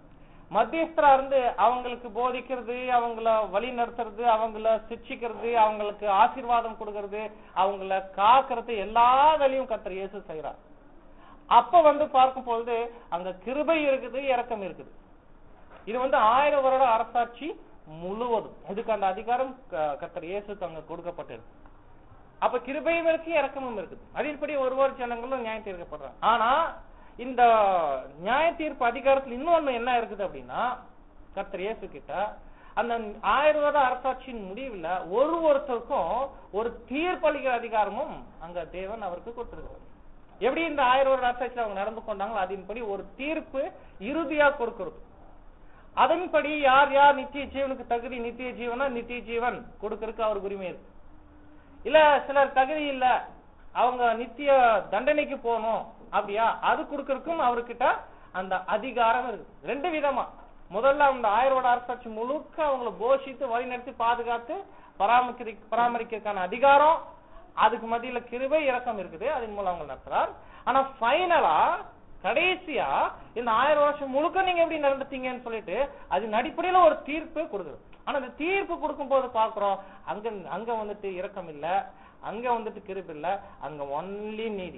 மத்தியஸ்தரா இருந்து அவங்களுக்கு போதிக்கிறது அவங்கள வழி நடத்துறது அவங்கள சிக்ஷிக்கிறது அவங்களுக்கு ஆசீர்வாதம் கொடுக்கறது அவங்கள காக்கிறது எல்லா வேலையும் கர்த்தர் இயேசு செய்யறார் அப்ப வந்து பார்க்கும் பொழுது அங்க கிருபை இருக்குது இரக்கம் இருக்குது இது வந்து ஆயிரம் வருட அரசாட்சி முழுவதும் இதுக்கு அந்த அதிகாரம் க- கர்த்தர் இயேசுக்கு அங்க கொடுக்கப்பட்டிருக்கு அப்ப கிருபையும் இருக்கு இறக்கமும் இருக்குது அதன்படி ஒருவர் ஜனங்களும் நியாயம் தீர்க்கப்படுறாங்க ஆனா இந்த நியாய தீர்ப்பு அதிகாரத்துல இன்னொன்னு என்ன இருக்குது அப்படின்னா கர்த்தர் இயேசு கிட்ட அந்த ஆயிரம் வருட அரசாட்சியின் முடிவுல ஒரு ஒருத்தருக்கும் ஒரு தீர்ப்பளிக்கிற அதிகாரமும் அங்க தேவன் அவருக்கு கொடுத்திருக்கிறார் எப்படி இந்த ஆயிரம் வருட அரசாட்சியில் அவங்க நடந்து கொண்டாங்களோ அதன்படி ஒரு தீர்ப்பு இறுதியா கொடுக்கிறது அதன்படி யார் யார் நித்திய ஜீவனுக்கு தகுதி நித்திய ஜீவனா நித்திய ஜீவன் கொடுக்கறதுக்கு அவருக்கு உரிமை இருக்கு இல்ல சிலர் தகுதி இல்ல அவங்க நித்திய தண்டனைக்கு போகணும் அப்படியா அது கொடுக்கறதுக்கும் அவர்கிட்ட அந்த அதிகாரம் இருக்கு ரெண்டு விதமா முதல்ல அந்த ஆயிரோட அரசாட்சி முழுக்க அவங்கள போஷித்து வழிநடத்தி பாதுகாத்து பராமரி பராமரிக்கிறதுக்கான அதிகாரம் அதுக்கு மத்தியில கிருபை இறக்கம் இருக்குது அதன் மூலம் அவங்க நடத்துறார் ஆனா ஃபைனலா கடைசியா இந்த ஆயிரம் வருஷம் முழுக்க நீங்க எப்படி நடந்துட்டீங்கன்னு சொல்லிட்டு அதன் அடிப்படையில ஒரு தீர்ப்பு கொடுக்குது ஆனா அந்த தீர்ப்பு கொடுக்கும் போது பாக்குறோம் அங்க அங்க வந்துட்டு இரக்கம் இல்ல அங்க வந்துட்டு கிருபை இல்ல அங்க ஒன்லி நீதி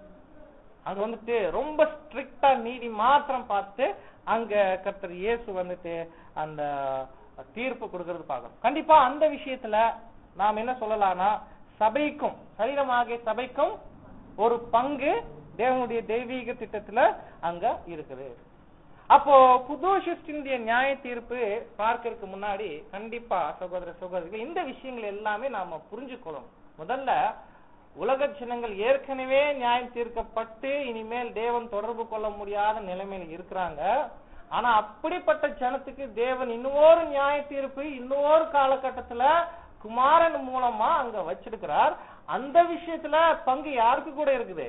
அங்க வந்துட்டு ரொம்ப ஸ்ட்ரிக்டா நீதி மாத்திரம் பார்த்து அங்க கர்த்தர் இயேசு வந்துட்டு அந்த தீர்ப்பு கொடுக்கறது பார்க்கணும் கண்டிப்பா அந்த விஷயத்துல நாம் என்ன சொல்லலாம்னா சபைக்கும் சரீரமாகிய சபைக்கும் ஒரு பங்கு தேவனுடைய தெய்வீக திட்டத்துல அங்க இருக்குது அப்போ புது சிருஷ்டினுடைய நியாய தீர்ப்பு பார்க்கறதுக்கு முன்னாடி கண்டிப்பா சகோதர சகோதரிகள் இந்த விஷயங்கள் எல்லாமே நாம புரிஞ்சுக்கணும் முதல்ல உலக ஜனங்கள் ஏற்கனவே நியாயம் தீர்க்கப்பட்டு இனிமேல் தேவன் தொடர்பு கொள்ள முடியாத நிலைமையில இருக்கிறாங்க ஆனா அப்படிப்பட்ட ஜனத்துக்கு தேவன் இன்னொரு நியாய தீர்ப்பு இன்னொரு காலகட்டத்துல குமாரன் மூலமா அங்க வச்சிருக்கிறார் அந்த விஷயத்துல பங்கு யாருக்கு கூட இருக்குது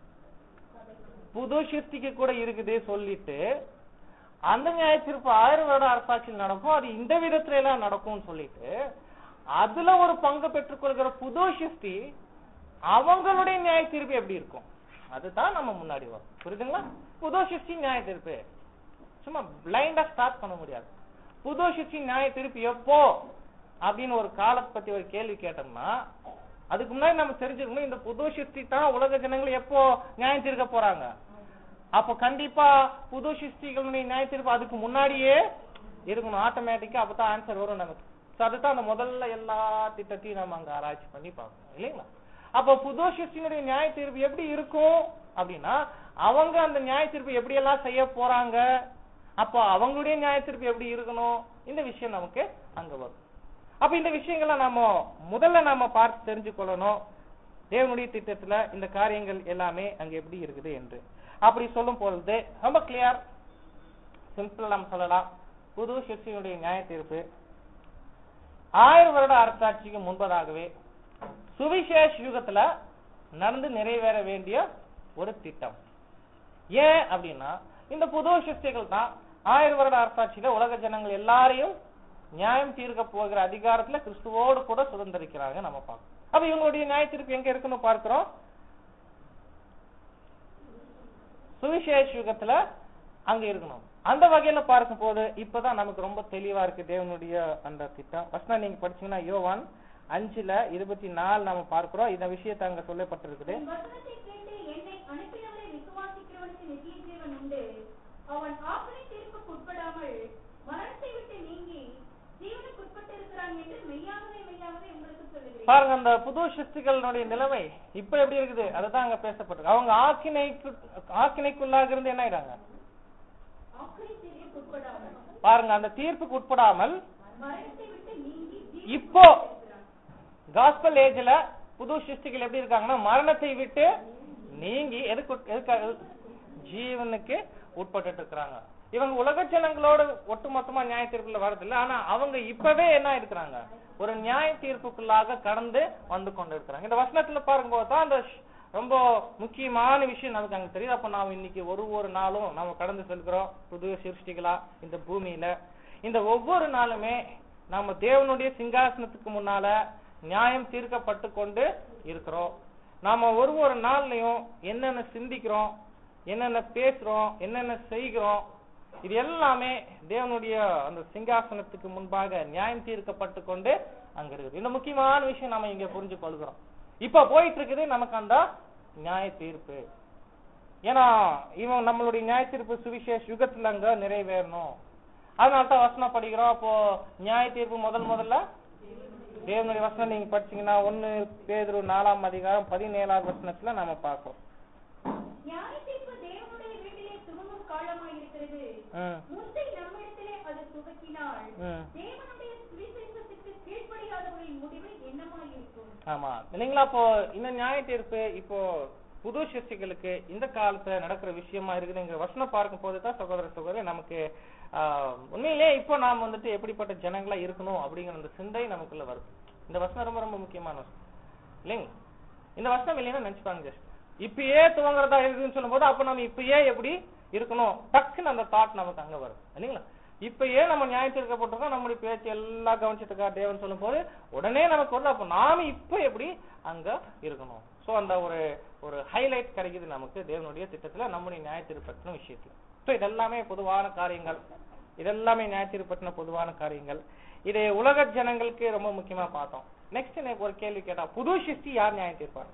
புது சிருஷ்டிக்கு கூட இருக்குது சொல்லிட்டு அந்த நியாய தீர்ப்பு ஆயிரம் வருட அரசாட்சியில் நடக்கும் அது இந்த விதத்துல எல்லாம் நடக்கும்னு சொல்லிட்டு அதுல ஒரு பங்கு பெற்றுக்கொள்கிற புது சிருஷ்டி அவங்களுடைய நியாய தீர்ப்பு எப்படி இருக்கும் அதுதான் நம்ம முன்னாடி வரும் புரியுதுங்களா புது சிருஷ்டி நியாய தீர்ப்பு சும்மா பிளைண்டா ஸ்டார்ட் பண்ண முடியாது புது சிருஷ்டி நியாய தீர்ப்பு எப்போ அப்படின்னு ஒரு காலத்தை பத்தி ஒரு கேள்வி கேட்டோம்னா அதுக்கு முன்னாடி நம்ம தெரிஞ்சுக்கணும் இந்த புது சிருஷ்டி தான் உலக ஜனங்கள் எப்போ நியாயம் தீர்க்க போறாங்க அப்ப கண்டிப்பா புது சிருஷ்டிகளுடைய நியாய தீர்ப்பு அதுக்கு முன்னாடியே இருக்கணும் ஆட்டோமேட்டிக்கா அப்பதான் ஆன்சர் வரும் நமக்கு So அதுதான் அந்த முதல்ல எல்லா திட்டத்தையும் நம்ம அங்க ஆராய்ச்சி பண்ணி பார்க்கணும் இல்லைங்களா அப்போ புது சிருஷ்டியினுடைய நியாய தீர்ப்பு எப்படி இருக்கும் அப்படின்னா அவங்க அந்த நியாய தீர்ப்பு எப்படி எல்லாம் செய்ய போறாங்க அப்போ அவங்களுடைய நியாய தீர்ப்பு எப்படி இருக்கணும் இந்த விஷயம் நமக்கு அங்க வரும் அப்ப இந்த விஷயங்களை நாம முதல்ல நாம பார்த்து தெரிஞ்சு கொள்ளணும் தேவனுடைய திட்டத்துல இந்த காரியங்கள் எல்லாமே அங்க எப்படி இருக்குது என்று அப்படி சொல்லும் பொழுது ரொம்ப கிளியர் சிம்பிள் நம்ம சொல்லலாம் புது சிருஷ்டியினுடைய நியாய தீர்ப்பு ஆயிரம் வருட அரசாட்சிக்கு முன்பதாகவே சுவிசேஷ யுகத்துல நடந்து நிறைவேற வேண்டிய ஒரு திட்டம் ஏன் அப்படின்னா இந்த புது சிருஷ்டிகள் தான் ஆயிரம் வருட அரசாட்சியில உலக ஜனங்கள் எல்லாரையும் நியாயம் தீர்க்க போகிற அதிகாரத்துல கிறிஸ்துவோடு கூட சுதந்திரிக்கிறாங்க நம்ம பார்க்கணும் அப்ப இவங்களுடைய நியாய தீர்ப்பு எங்க இருக்குன்னு பார்க்கிறோம் சுவிசேஷ யுகத்துல அங்க இருக்கணும் அந்த வகையில பார்க்கும் போது இப்பதான் நமக்கு ரொம்ப தெளிவா இருக்கு தேவனுடைய அந்த திட்டம் வசனம் நீங்க படிச்சீங்கன்னா யோவான் அஞ்சுல இருபத்தி நாலு நாம பார்க்கிறோம் இந்த விஷயத்தை அங்க சொல்லப்பட்டிருக்குது உன் வசனத்தை கேட்டு என்னை அனுப்பினவரை விசுவாசிக்கிறவனுக்கு நித்திய ஜீவன் உண்டு அவன் ஆக்கினை தீர்ப்புக்கு உட்படாமல் மரணத்தை விட்டு நீங்கி ஜீவனுக்கு உட்பட்டிருக்கிறான் என்று மெய்யாகவே மெய்யாகவே உங்களுக்கு சொல்லுகிறேன் பாருங்க அந்த புது சிருஷ்டிகளுடைய நிலைமை இப்ப எப்படி இருக்குது அதுதான் அங்க பேசப்பட்டிருக்கு அவங்க ஆக்கினைக்கு ஆக்கினைக்குள்ளாக இருந்து என்ன ஆயிடாங்க ஆக்கினை தீர்ப்புக்கு உட்படாமல் பாருங்க அந்த தீர்ப்புக்கு உட்படாமல் மரணத்தை விட்டு நீங்கி இப்போ காஸ்பல் ஏஜ்ல புது சிருஷ்டிகள் எப்படி இருக்காங்கன்னா மரணத்தை விட்டு நீங்கி எதுக்கு உட்- எதுக்காக ஜீவனுக்கு உட்பட்டு இருக்கிறாங்க இவங்க உலக ஜனங்களோடு ஒட்டுமொத்தமா நியாய தீர்ப்புல வரதில்லை ஆனா அவங்க இப்பவே என்ன இருக்கிறாங்க ஒரு நியாய தீர்ப்புக்குள்ளாக கடந்து வந்து கொண்டு இருக்கிறாங்க இந்த வசனத்துல பாரும்போது தான் அந்த ஷ்- ரொம்ப முக்கியமான விஷயம் நமக்கு அங்க தெரியுது அப்ப நாம இன்னைக்கு ஒரு ஒரு நாளும் நாம கடந்து செல்கிறோம் புது சிருஷ்டிகளா இந்த பூமியில இந்த ஒவ்வொரு நாளுமே நாம தேவனுடைய சிங்காசனத்துக்கு முன்னால நியாயம் தீர்க்கப்பட்டு கொண்டு இருக்கிறோம் நாம ஒரு ஒரு நாள்லயும் என்னென்ன சிந்திக்கிறோம் என்னென்ன பேசுறோம் என்னென்ன செய்கிறோம் இது எல்லாமே தேவனுடைய அந்த சிங்காசனத்துக்கு முன்பாக நியாயம் தீர்க்கப்பட்டு கொண்டு அங்க இருக்குது இந்த முக்கியமான விஷயம் நம்ம இங்க புரிஞ்சு கொள்கிறோம் இப்ப போயிட்டு இருக்குது நமக்கு அந்த நியாய தீர்ப்பு ஏன்னா இவன் நம்மளுடைய நியாய தீர்ப்பு சுவிசேஷ யுகத்துல அங்க நிறைவேறணும் அதனால தான் வசனம் படிக்கிறோம் அப்போ நியாய தீர்ப்பு முதல் முதல்ல தேவனுடைய வசனம் நீங்க படிச்சீங்கன்னா ஒன்னு பேதுரு நாலாம் அதிகாரம் பதினேழாவது வசனத்துல நாம பார்ப்போம் நியாயத்தீர்ப்பு தேவனுடைய வீட்டிலே துவங்கும் காலமாய் இருக்கிறது ம், முந்தை நம்மிடத்திலே அது துவக்கினால் ம். தேவனுடைய சுவிசேஷத்துக்கு கீழ்ப்படியாதவர்களின் முடிவு என்னமாய் இருக்கும் ஆமா இல்லைங்களா அப்போ இந்த நியாய தீர்ப்பு இப்போ புது சிருஷ்டிகளுக்கு இந்த காலத்துல நடக்கிற விஷயமா இருக்குதுங்கிற வசனம் பார்க்கும் போது தான் சகோதர சகோதரி நமக்கு ஆஹ், உண்மையிலே இப்போ நாம் வந்துட்டு எப்படிப்பட்ட ஜனங்களா இருக்கணும் அப்படிங்கிற அந்த சிந்தை நமக்குள்ள வருது இந்த வசனம் ரொம்ப ரொம்ப முக்கியமான வசனம் இல்லைங்க இந்த வசனம் இல்லைன்னா நினைச்சுப்பாங்க ஜஸ்ட் இப்பயே துவங்குறதா இருக்குன்னு சொல்லும்போது அப்ப நம்ம இப்பயே எப்படி இருக்கணும் டக்குன்னு அந்த தாட் நமக்கு அங்க வரும் இல்லைங்களா இப்பயே நம்ம நியாயம் தீர்க்கப்பட்டிருக்கோம் நம்முடைய பேச்சு எல்லாம் கவனிச்சிட்டு தேவன் சொல்லும் போது உடனே நமக்கு வருது அப்ப நாம இப்ப எப்படி அங்க இருக்கணும் சோ அந்த ஒரு ஒரு ஹைலைட் கிடைக்குது நமக்கு தேவனுடைய திட்டத்துல நம்முடைய நியாய தீர்ப்பற்றின விஷயத்துல சோ இதெல்லாமே பொதுவான காரியங்கள் இதெல்லாமே நியாய தீர்ப்பற்றின பொதுவான காரியங்கள் இதை உலக ஜனங்களுக்கு ரொம்ப முக்கியமா பார்த்தோம் நெக்ஸ்ட் எனக்கு ஒரு கேள்வி கேட்டா புது சிருஷ்டி யார் நியாயம் தீர்ப்பார்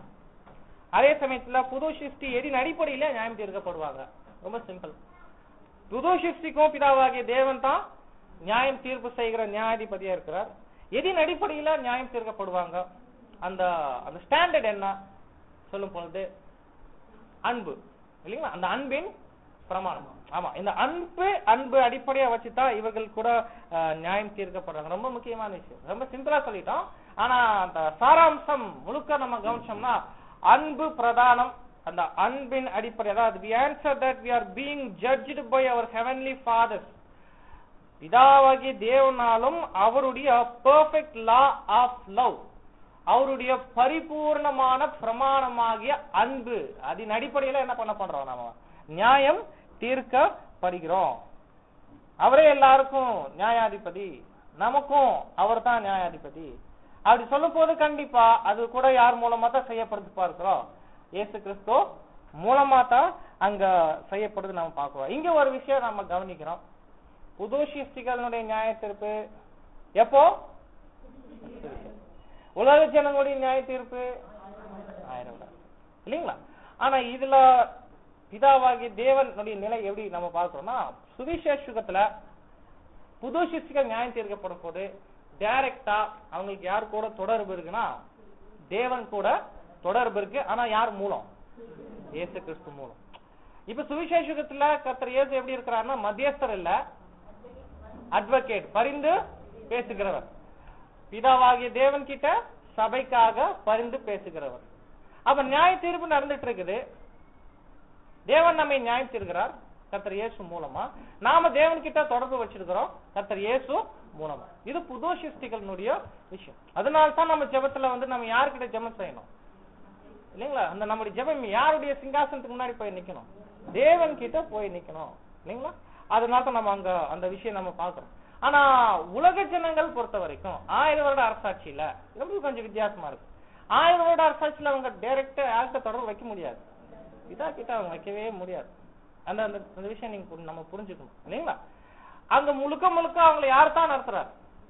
அதே சமயத்துல புது சிருஷ்டி எதின் அடிப்படையில நியாயம் தீர்க்கப்படுவாங்க ரொம்ப சிம்பிள் புது சிருஷ்டிக்கும் பிதாவாகிய தேவன் தான் நியாயம் தீர்ப்பு செய்கிற நியாயாதிபதியா இருக்கிறார் எதின் அடிப்படையில நியாயம் தீர்க்கப்படுவாங்க அந்த அந்த ஸ்டாண்டர்ட் என்ன சொல்லும் பொழுது அன்பு இல்லைங்களா அந்த அன்பின் பிரமாணம் ஆமா இந்த அன்பு அன்பு அடிப்படையா வச்சுதான் இவர்கள் கூட அஹ், நியாயம் தீர்க்கப்படுறாங்க ரொம்ப முக்கியமான விஷயம் ரொம்ப சிம்பிளா சொல்லிட்டோம் ஆனா அந்த சாராம்சம் முழுக்க நம்ம கவனிச்சோம்னா அன்பு பிரதானம் அந்த அன்பின் அடிப்படை அதாவது we answer that we are being judged by our heavenly fathers பிதாவாகிய தேவனாலும் அவருடைய பெர்ஃபெக்ட் லா ஆஃப் லவ் அவருடைய பரிபூர்ணமான பிரமாணமாகிய அன்பு அதன் அடிப்படையில என்ன பண்ண பண்றோம் நாம நியாயம் தீர்க்கப்படுகிறோம் அவரே எல்லாருக்கும் நியாயாதிபதி நமக்கும் அவர் தான் நியாயாதிபதி அப்படி சொல்லும் போது கண்டிப்பா அது கூட யார் மூலமா தான் செய்யப்படுது பார்க்கிறோம் இயேசு கிறிஸ்து மூலமா தான் அங்க செய்யப்படுது நம்ம பார்க்கிறோம் இங்க ஒரு விஷயம் நம்ம கவனிக்கிறோம் புது சிருஷ்டிகளுடைய நியாய தீர்ப்பு எப்போ உலக ஜனங்களுடைய நியாய தீர்ப்பு ஆயிரம் வருடம். இல்லைங்களா ஆனா இதுல பிதாவாகிய தேவனுடைய நிலை எப்படி நம்ம பார்க்கிறோம்னா சுவிசேஷத்துல புது சிருஷ்டிகள் நியாயம் தீர்க்கப்படும் போது டைரக்டா அவங்களுக்கு யார் கூட தொடர்பு இருக்குன்னா தேவன் கூட தொடர்பு இருக்கு ஆனா யார் மூலம் இயேசு கிறிஸ்து மூலம் இப்ப சுவிசேஷத்துல கர்த்தர் இயேசு எப்படி இருக்கிறாருன்னா மத்தியஸ்தர் இல்ல அட்வொகேட் பரிந்து பேசுகிறவர் பிதாவாகிய தேவன் கிட்ட சபைக்காக பரிந்து பேசுகிறவர் அப்ப நியாய தீர்ப்பு நடந்துட்டு இருக்குது தேவன் நம்மை நியாயம் தீர்க்கிறார் கர்த்தர் இயேசு மூலமா நாம தேவன் கிட்ட தொடர்பு வச்சிருக்கிறோம் கர்த்தர் இயேசு மூலமா இது புது சிருஷ்டிகளுடைய விஷயம் அதனால தான் நம்ம ஜெபத்துல வந்து நம்ம யார்கிட்ட ஜெபம் செய்யணும் இல்லைங்களா அந்த நம்முடைய ஜெபம் யாருடைய சிங்காசனத்துக்கு முன்னாடி போய் நிக்கணும் தேவன் கிட்ட போய் நிக்கணும் இல்லைங்களா அதனால தான் நம்ம அங்க அந்த விஷயம் நம்ம பார்க்கிறோம் ஆனா உலக ஜனங்கள் பொறுத்த வரைக்கும் ஆயிரம் வருட அரசாட்சியில ரொம்ப கொஞ்சம் வித்தியாசமா இருக்கு ஆயிரம் வருட அரசாட்சியில அவங்க டைரக்டா யார்கிட்ட தொடர்பு வைக்க முடியாது இதா கிட்ட அவங்க வைக்கவே முடியாது அந்த அந்த அந்த விஷயம் நீங்க புரி- நம்ம புரிஞ்சுக்கணும் இல்லைங்களா அங்க முழுக்க முழுக்க அவங்களை யார் தான் நடத்துறார்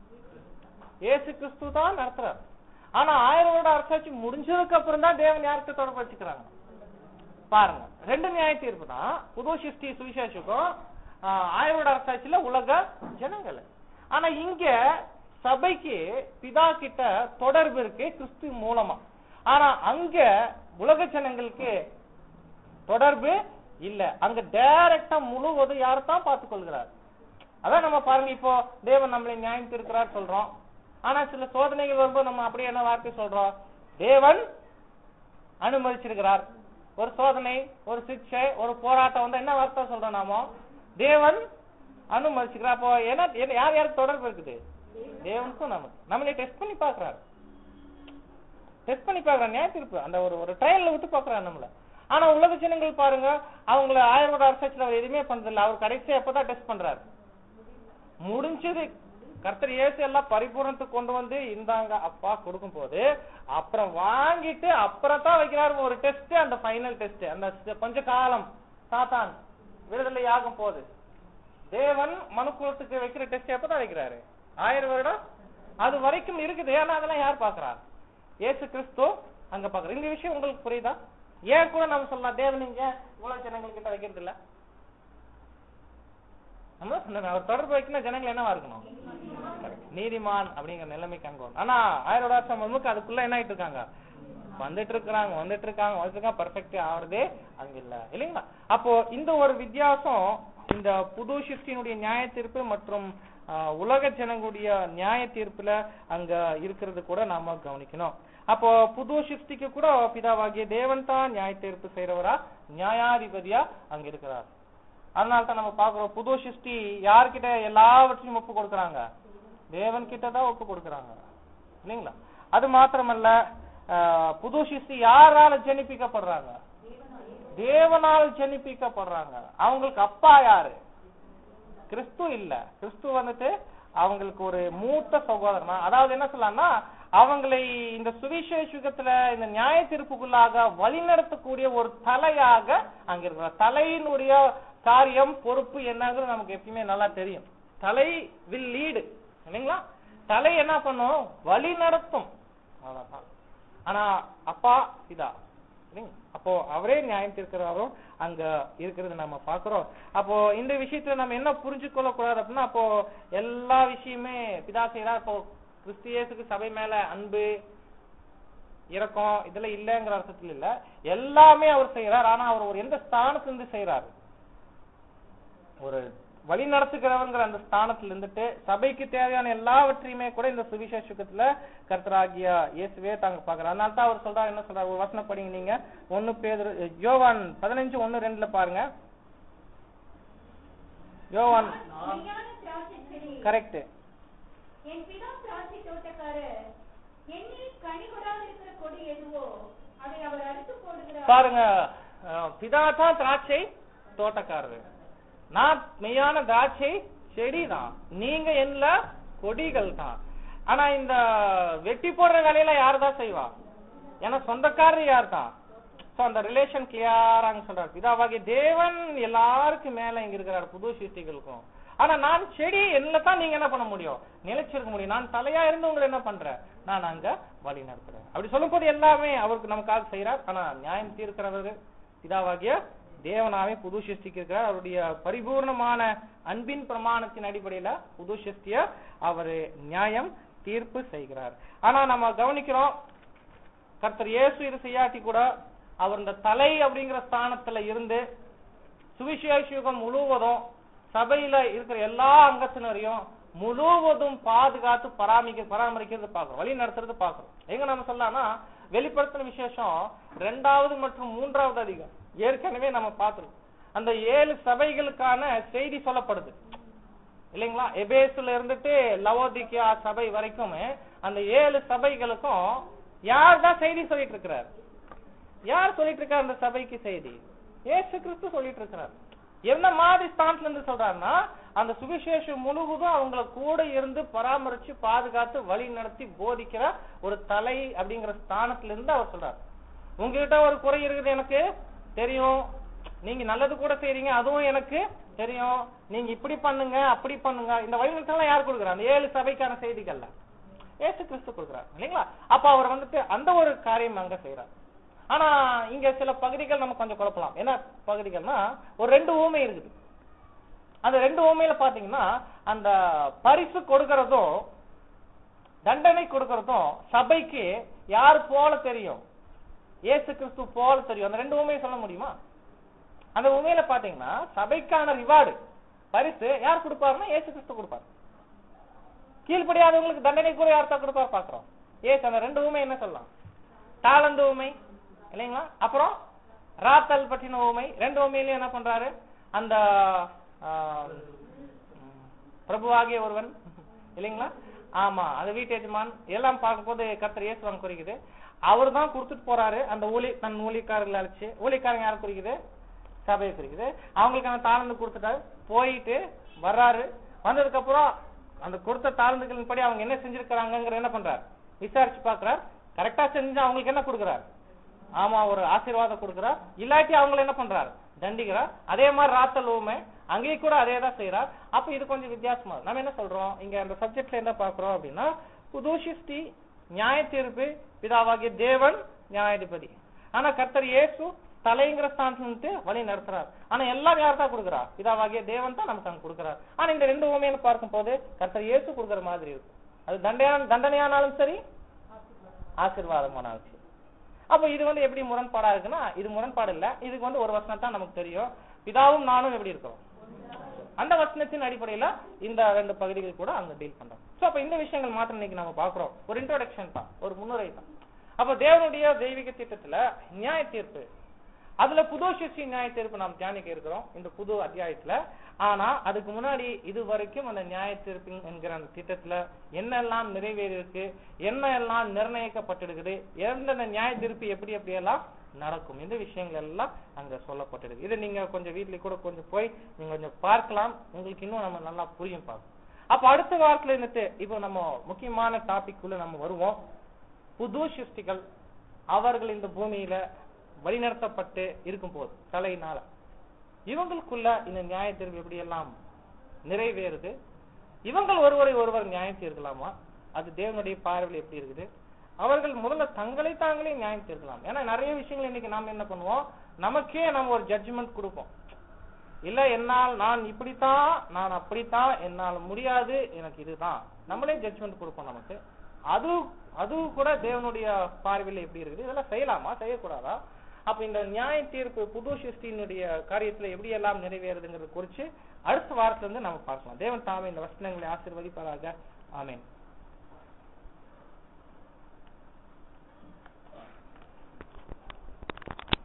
இயேசு கிறிஸ்து தான் நடத்துறார் ஆனா ஆயிரம் வருட அரசாட்சி முடிஞ்சதுக்கு அப்புறம் தான் தேவன் யார்கிட்ட தொடர்பு வச்சுக்கிறாங்க பாருங்க ரெண்டு நியாய தீர்ப்பு தான் புது சிருஷ்டி சுவிசேஷக்கும் ஆஹ், ஆயிரம் வருட அரசாட்சியில உலக ஜனங்கள் ஆனா இங்க சபைக்கு பிதா கிட்ட தொடர்பு இருக்கு கிறிஸ்து மூலமா ஆனா அங்க உலக ஜனங்களுக்கு தொடர்பு இல்ல அங்க டைரக்டா முழுவதும் யார் தான் பார்த்துக் கொள்கிறார் அதான் நம்ம பாருங்க இப்போ தேவன் நம்மளை நியாயம் தீர்க்கிறார் சொல்றோம் ஆனா சில சோதனைகள் வரும்போது நம்ம அப்படியே என்ன வார்த்தை சொல்றோம் தேவன் அனுமதிச்சிருக்கிறார் ஒரு சோதனை ஒரு சிக்ஷை ஒரு போராட்டம் வந்து என்ன வார்த்தை சொல்றோம் நாமோ தேவன் அனுமதிச்சுக்கிறார் அப்போ என்ன என்ன- யார் யாருக்கு தொடர்பு இருக்குது தேவனுக்கும் நமக்கு நம்மளை டெஸ்ட் பண்ணி பாக்குறாரு டெஸ்ட் பண்ணி பாக்குறாரு நியாய தீர்ப்பு அந்த ஒரு ஒரு ட்ரையல்ல விட்டு பாக்குறாரு நம்மள ஆனா உலக ஜனங்கள் பாருங்க அவங்கள ஆயிரம் வருட அரசாட்சியில் அவர் எதுவுமே பண்றதில்ல அவர் கடைசியா எப்பதான் டெஸ்ட் பண்றாரு முடிஞ்சது கர்த்தர் இயேசு எல்லாம் பரிபூரணத்துக்கு கொண்டு வந்து இந்தாங்க அப்பா கொடுக்கும் போது அப்புறம் வாங்கிட்டு அப்புறம் தான் வைக்கிறாரு ஒரு டெஸ்ட் அந்த ஃபைனல் டெஸ்ட் அந்த ஸ்- கொஞ்ச காலம் சாத்தான் விடுதலை ஆகும் போது தேவன் மனுக்குலத்துக்கு வைக்கிற டெஸ்ட் எப்பதான் வைக்கிறாரு ஆயிரம் வருடம் அது வரைக்கும் இருக்குது ஆனா அதெல்லாம் யார் பாக்குறா இயேசு கிறிஸ்து அங்க பாக்குற இந்த விஷயம் உங்களுக்கு புரியுதா ஏன் கூட நம்ம சொல்லலாம் தேவன் இங்க இவ்வளவு ஜனங்கள் கிட்ட வைக்கிறது இல்ல நம்ம சொன்னோமே, அவர் தொடர்பு வைக்கணும் ஜனங்கள் என்னவா இருக்கணும் நீதிமான் அப்படிங்கிற நிலைமைக்கு அங்க வரணும். ஆனா ஆயிரம் வருஷம் முழுக்க அதுக்குள்ள என்ன ஆயிட்டு இருக்காங்க வந்துட்டு இருக்காங்க வந்துட்டு இருக்காங்க வந்துட்டு இருக்காங்க பர்ஃபெக்ட் ஆவறதே அங்க இல்ல இல்லைங்களா அப்போ இந்த ஒரு வித்தியாசம் இந்த புது சிருஷ்டியினுடைய நியாய தீர்ப்பு மற்றும் ஆஹ், உலக ஜனங்களுடைய நியாய தீர்ப்புல அங்க இருக்கிறது கூட நாம கவனிக்கணும் அப்போ புது சிருஷ்டிக்கு கூட பிதாவாகிய தேவன் தான் நியாய தீர்ப்பு செய்யறவரா நியாயாதிபதியா அங்க இருக்கிறார் அதனால தான் நம்ம பாக்குறோம் புது சிருஷ்டி யார்கிட்ட எல்லாவற்றையும் ஒப்பு கொடுக்கறாங்க தேவன் கிட்ட தான் ஒப்பு கொடுக்கறாங்க இல்லைங்களா அது மாத்திரமல்ல ஆஹ், புது சிருஷ்டி யாரால ஜெனிப்பிக்கப்படுறாங்க தேவனால் ஜெனிப்பிக்கப்படுறாங்க அவங்களுக்கு அப்பா யாரு கிறிஸ்து இல்ல கிறிஸ்து வந்துட்டு அவங்களுக்கு ஒரு மூத்த சகோதரனா அதாவது என்ன சொல்லலாம்னா அவங்களை இந்த சுவிசேஷத்துல இந்த நியாய தீர்ப்புக்குள்ளாக வழிநடத்தக்கூடிய ஒரு தலையாக அங்க இருக்கிறார் தலையினுடைய காரியம் பொறுப்பு என்னங்கிறது நமக்கு எப்பயுமே நல்லா தெரியும் தலை வில் லீடு இல்லைங்களா தலை என்ன பண்ணும் வழி நடத்தும் அவ்வளவுதான் ஆனா அப்பா இதா சரிங்களா? அப்போ அவரே நியாயம் தீர்க்கிறாரோ அங்க இருக்கிறது நம்ம பாக்குறோம் அப்போ இந்த விஷயத்துல நம்ம என்ன புரிஞ்சு கொள்ள கூடாது அப்படின்னா அப்போ எல்லா விஷயமே பிதா செய்யறா இப்போ கிறிஸ்தியேசுக்கு சபை மேல அன்பு இரக்கம் இதெல்லாம் இல்லைங்கிற அர்த்தத்துல இல்ல எல்லாமே அவர் செய்யறார் ஆனா அவர் ஒரு எந்த ஸ்தானத்துல இருந்து செய்யறாரு ஒரு வழி நடத்துகிறவங்கிற அந்த ஸ்தானத்துல இருந்துட்டு சபைக்கு தேவையான எல்லாவற்றையுமே கூட இந்த சுவிசேஷத்துல கர்த்தராகிய இயேசுவே தாங்க பாக்குறாரு அதனால தான் அவர் சொல்றாரு என்ன சொல்றாரு ஒரு வசனம் படிங்க நீங்க ஒன்னு பேதுரு யோவான் பதினஞ்சு ஒன்னு ரெண்டுல பாருங்க யோவான் மெய்யான திராட்சை செடி. கரெக்ட் என் பிதா திராட்சை தோட்டக்காரர் என்னில் கனி கொடாதிருக்கிற கொடி எதுவோ அதை அவர் அறுத்து போடுகிறார் பாருங்க அஹ், பிதா தான் திராட்சை தோட்டக்காரரு நான் மெய்யான திராட்சை செடி தான் நீங்க என்ன கொடிகள் தான் ஆனா இந்த வெட்டி போடுற வேலையில யார் தான் செய்வா ஏன்னா சொந்தக்காரர் யார் தான் சோ அந்த ரிலேஷன் கிளியரா அங்க சொல்றாரு பிதாவாகிய தேவன் எல்லாருக்கும் மேல இங்க இருக்கிறார் புது சிருஷ்டிகளுக்கும் ஆனா நான் செடி என்ன தான் நீங்க என்ன பண்ண முடியும் நிலைச்சிருக்க முடியும் நான் தலையா இருந்து உங்களை என்ன பண்றேன் நான் அங்க வழி நடத்துறேன் அப்படி சொல்லும்போது எல்லாமே அவருக்கு நமக்காக செய்யறார் ஆனா நியாயம் தீர்க்கிறவர் பிதாவாகிய தேவனாவே புது சிருஷ்டிக்கு இருக்கிறார் அவருடைய பரிபூர்ணமான அன்பின் பிரமாணத்தின் அடிப்படையில புது சிருஷ்டிய அவரு நியாயம் தீர்ப்பு செய்கிறார் ஆனா நம்ம கவனிக்கிறோம் கர்த்தர் இயேசு இது செய்யாட்டி கூட அவர் இந்த தலை அப்படிங்கிற ஸ்தானத்துல இருந்து சுவிசேஷயுகம் முழுவதும் சபையில இருக்கிற எல்லா அங்கத்தினரையும் முழுவதும் பாதுகாத்து பராமரிக்க பராமரிக்கிறது பார்க்கிறோம் வழி நடத்துறது பார்க்கிறோம் எங்க நம்ம சொல்லலாம்னா வெளிப்படுத்தின விசேஷம் ரெண்டாவது மற்றும் மூன்றாவது அதிகம் ஏற்கனவே நம்ம பார்த்திருக்கோம் அந்த ஏழு சபைகளுக்கான செய்தி சொல்லப்படுது இல்லைங்களா எபேசுல இருந்துட்டு லவோதிக்கியா சபை வரைக்கும் அந்த ஏழு சபைகளுக்கும் யார் தான் செய்தி சொல்லிட்டு இருக்கிறார் யார் சொல்லிட்டு இருக்கார் அந்த சபைக்கு செய்தி ஏசு கிறிஸ்து சொல்லிட்டு இருக்கிறார் என்ன மாதிரி ஸ்தானத்துல இருந்து சொல்றாருன்னா அந்த சுவிசேஷம் முழுவதும் அவங்கள கூட இருந்து பராமரிச்சு பாதுகாத்து வழி நடத்தி போதிக்கிற ஒரு தலை அப்படிங்கிற ஸ்தானத்துல இருந்து அவர் சொல்றார் உங்ககிட்ட ஒரு குறை இருக்குது எனக்கு தெரியும் நீங்க நல்லது கூட செய்றீங்க அதுவும் எனக்கு தெரியும் நீங்க இப்படி பண்ணுங்க அப்படி பண்ணுங்க இந்த வழிநடத்தலாம் யார் கொடுக்குறா அந்த ஏழு சபைக்கான செய்திகள்ல ஏசு கிறிஸ்து கொடுக்குறார் இல்லைங்களா அப்ப அவர் வந்துட்டு அந்த ஒரு காரியம் அங்க செய்யறார் ஆனா இங்க சில பகுதிகள் நம்ம கொஞ்சம் குழப்பலாம் என்ன பகுதிகள்னா ஒரு ரெண்டு ஊமை இருக்குது அந்த ரெண்டு ஊமையில பாத்தீங்கன்னா அந்த பரிசு கொடுக்கறதும் தண்டனை கொடுக்கறதும் சபைக்கு யார் போல தெரியும் இயேசு கிறிஸ்து போல தெரியும் அந்த ரெண்டு உண்மையை சொல்ல முடியுமா அந்த உண்மையில பாத்தீங்கன்னா சபைக்கான ரிவார்டு பரிசு யார் கொடுப்பாருன்னா இயேசு கிறிஸ்து கொடுப்பார் கீழ்ப்படியாதவங்களுக்கு தண்டனை கூட யார் தான் கொடுப்பார் பாக்குறோம் ஏசு அந்த ரெண்டு உண்மை என்ன சொல்லலாம் தாளந்து உண்மை இல்லைங்களா அப்புறம் ராத்தல் பற்றின உண்மை ரெண்டு உண்மையிலயும் என்ன பண்றாரு அந்த ஆஹ், உம், பிரபுவாகிய ஒருவன் இல்லைங்களா ஆமா அந்த வீட்டு எஜமான் எல்லாம் பார்க்கும்போது கர்த்தர் இயேசுவாங்க குறிக்குது அவர் தான் கொடுத்துட்டு போறாரு அந்த ஊழி தன் ஊழியக்காரர்களை அழைச்சு ஊழியக்காரங்க யார் குறிக்குது சபையை குறிக்குது அவங்களுக்கான தாழ்ந்து கொடுத்துட்டாரு போயிட்டு வர்றாரு வந்ததுக்கு அப்புறம் அந்த கொடுத்த தாழ்ந்துகளின் படி அவங்க என்ன செஞ்சிருக்கிறாங்கிற என்ன பண்றாரு விசாரிச்சு பாக்குறார் கரெக்டா செஞ்சு அவங்களுக்கு என்ன கொடுக்குறாரு ஆமா ஒரு ஆசீர்வாதம் கொடுக்குறார் இல்லாட்டி அவங்கள என்ன பண்றாரு தண்டிக்கிறார் அதே மாதிரி ராத்தல் ஊமை அங்கேயும் கூட அதே தான் செய்யறார் அப்ப இது கொஞ்சம் வித்தியாசமா இருக்கு. நம்ம என்ன சொல்றோம் இங்க அந்த சப்ஜெக்ட்ல என்ன பாக்குறோம் அப்படின்னா புது சிருஷ்டி நியாய தீர்ப்பு பிதாவாகிய தேவன் நியாயாதிபதி ஆனா கர்த்தர் இயேசு தலைங்கிற ஸ்தானத்து வழி நடத்துறார் ஆனா எல்லாம் யார் தான் கொடுக்குறா பிதாவாகிய தேவன் தான் நமக்கு அங்க கொடுக்குறார் ஆனா இந்த ரெண்டு உண்மையில பார்க்கும் போது கர்த்தர் இயேசு கொடுக்குற மாதிரி இருக்கு அது தண்டையான தண்டனையானாலும் சரி ஆசீர்வாதமானாலும் சரி அப்ப இது வந்து எப்படி முரண்பாடா இருக்குன்னா இது முரண்பாடு இல்ல இதுக்கு வந்து ஒரு வசனம் தான் நமக்கு தெரியும் பிதாவும் நானும் எப்படி இருக்கோம் அந்த வசனத்தின் அடிப்படையில இந்த ரெண்டு பகுதிகள் கூட அங்க டீல் பண்றோம் சோ அப்ப இந்த விஷயங்கள் மாத்திரம் இன்னைக்கு நம்ம பாக்குறோம் ஒரு இன்ட்ரோடக்ஷன் தான் ஒரு முன்னுரை தான் அப்ப தேவனுடைய தெய்வீக திட்டத்துல நியாய தீர்ப்பு அதுல புது சிருஷ்டி நியாய தீர்ப்பு நாம் தியானிக்க இருக்கிறோம் இந்த புது அத்தியாயத்துல ஆனா அதுக்கு முன்னாடி இது வரைக்கும் அந்த நியாய தீர்ப்பு என்கிற அந்த திட்டத்துல என்னெல்லாம் நிறைவேறி இருக்கு என்ன எல்லாம் நிர்ணயிக்கப்பட்டிருக்குது எந்தெந்த நியாய தீர்ப்பு எப்படி எப்படி எல்லாம் நடக்கும் இந்த விஷயங்கள் எல்லாம் அங்க சொல்லப்பட்டிருக்கு இதை நீங்க கொஞ்சம் வீட்ல கூட கொஞ்சம் போய் நீங்க கொஞ்சம் பார்க்கலாம் உங்களுக்கு இன்னும் நம்ம நல்லா புரியும் பார்க்கும் அப்ப அடுத்த வாரத்துல இருந்துட்டு இப்போ நம்ம முக்கியமான டாபிக் உள்ள நம்ம வருவோம் புது சிருஷ்டிகள் அவர்கள் இந்த பூமியில வழிநடத்தப்பட்டு இருக்கும் போது தலையினால இவங்களுக்குள்ள இந்த நியாய தீர்வு எப்படி எல்லாம் நிறைவேறுது இவங்கள் ஒருவரை ஒருவர் நியாயம் தீர்க்கலாமா அது தேவனுடைய பார்வையில் எப்படி இருக்குது அவர்கள் முதல்ல தங்களை தாங்களே நியாயம் தீர்க்கலாம் ஏன்னா நிறைய விஷயங்கள் இன்னைக்கு நாம என்ன பண்ணுவோம் நமக்கே நம்ம ஒரு ஜட்ஜ்மெண்ட் கொடுப்போம் இல்ல என்னால் நான் இப்படித்தான் நான் அப்படித்தான் என்னால் முடியாது எனக்கு இதுதான் நம்மளே ஜட்ஜ்மெண்ட் கொடுப்போம் நமக்கு அது அது கூட தேவனுடைய பார்வையில் எப்படி இருக்குது இதெல்லாம் செய்யலாமா செய்யக்கூடாதா அப்ப இந்த நியாய தீர்ப்பு புது சிருஷ்டியினுடைய காரியத்துல எப்படி எல்லாம் நிறைவேறுதுங்கிறது குறிச்சு அடுத்த வாரத்துல இருந்து நம்ம பார்க்கலாம் தேவன் தாமே இந்த வசனங்களை ஆசீர்வதிப்பாராக ஆமென்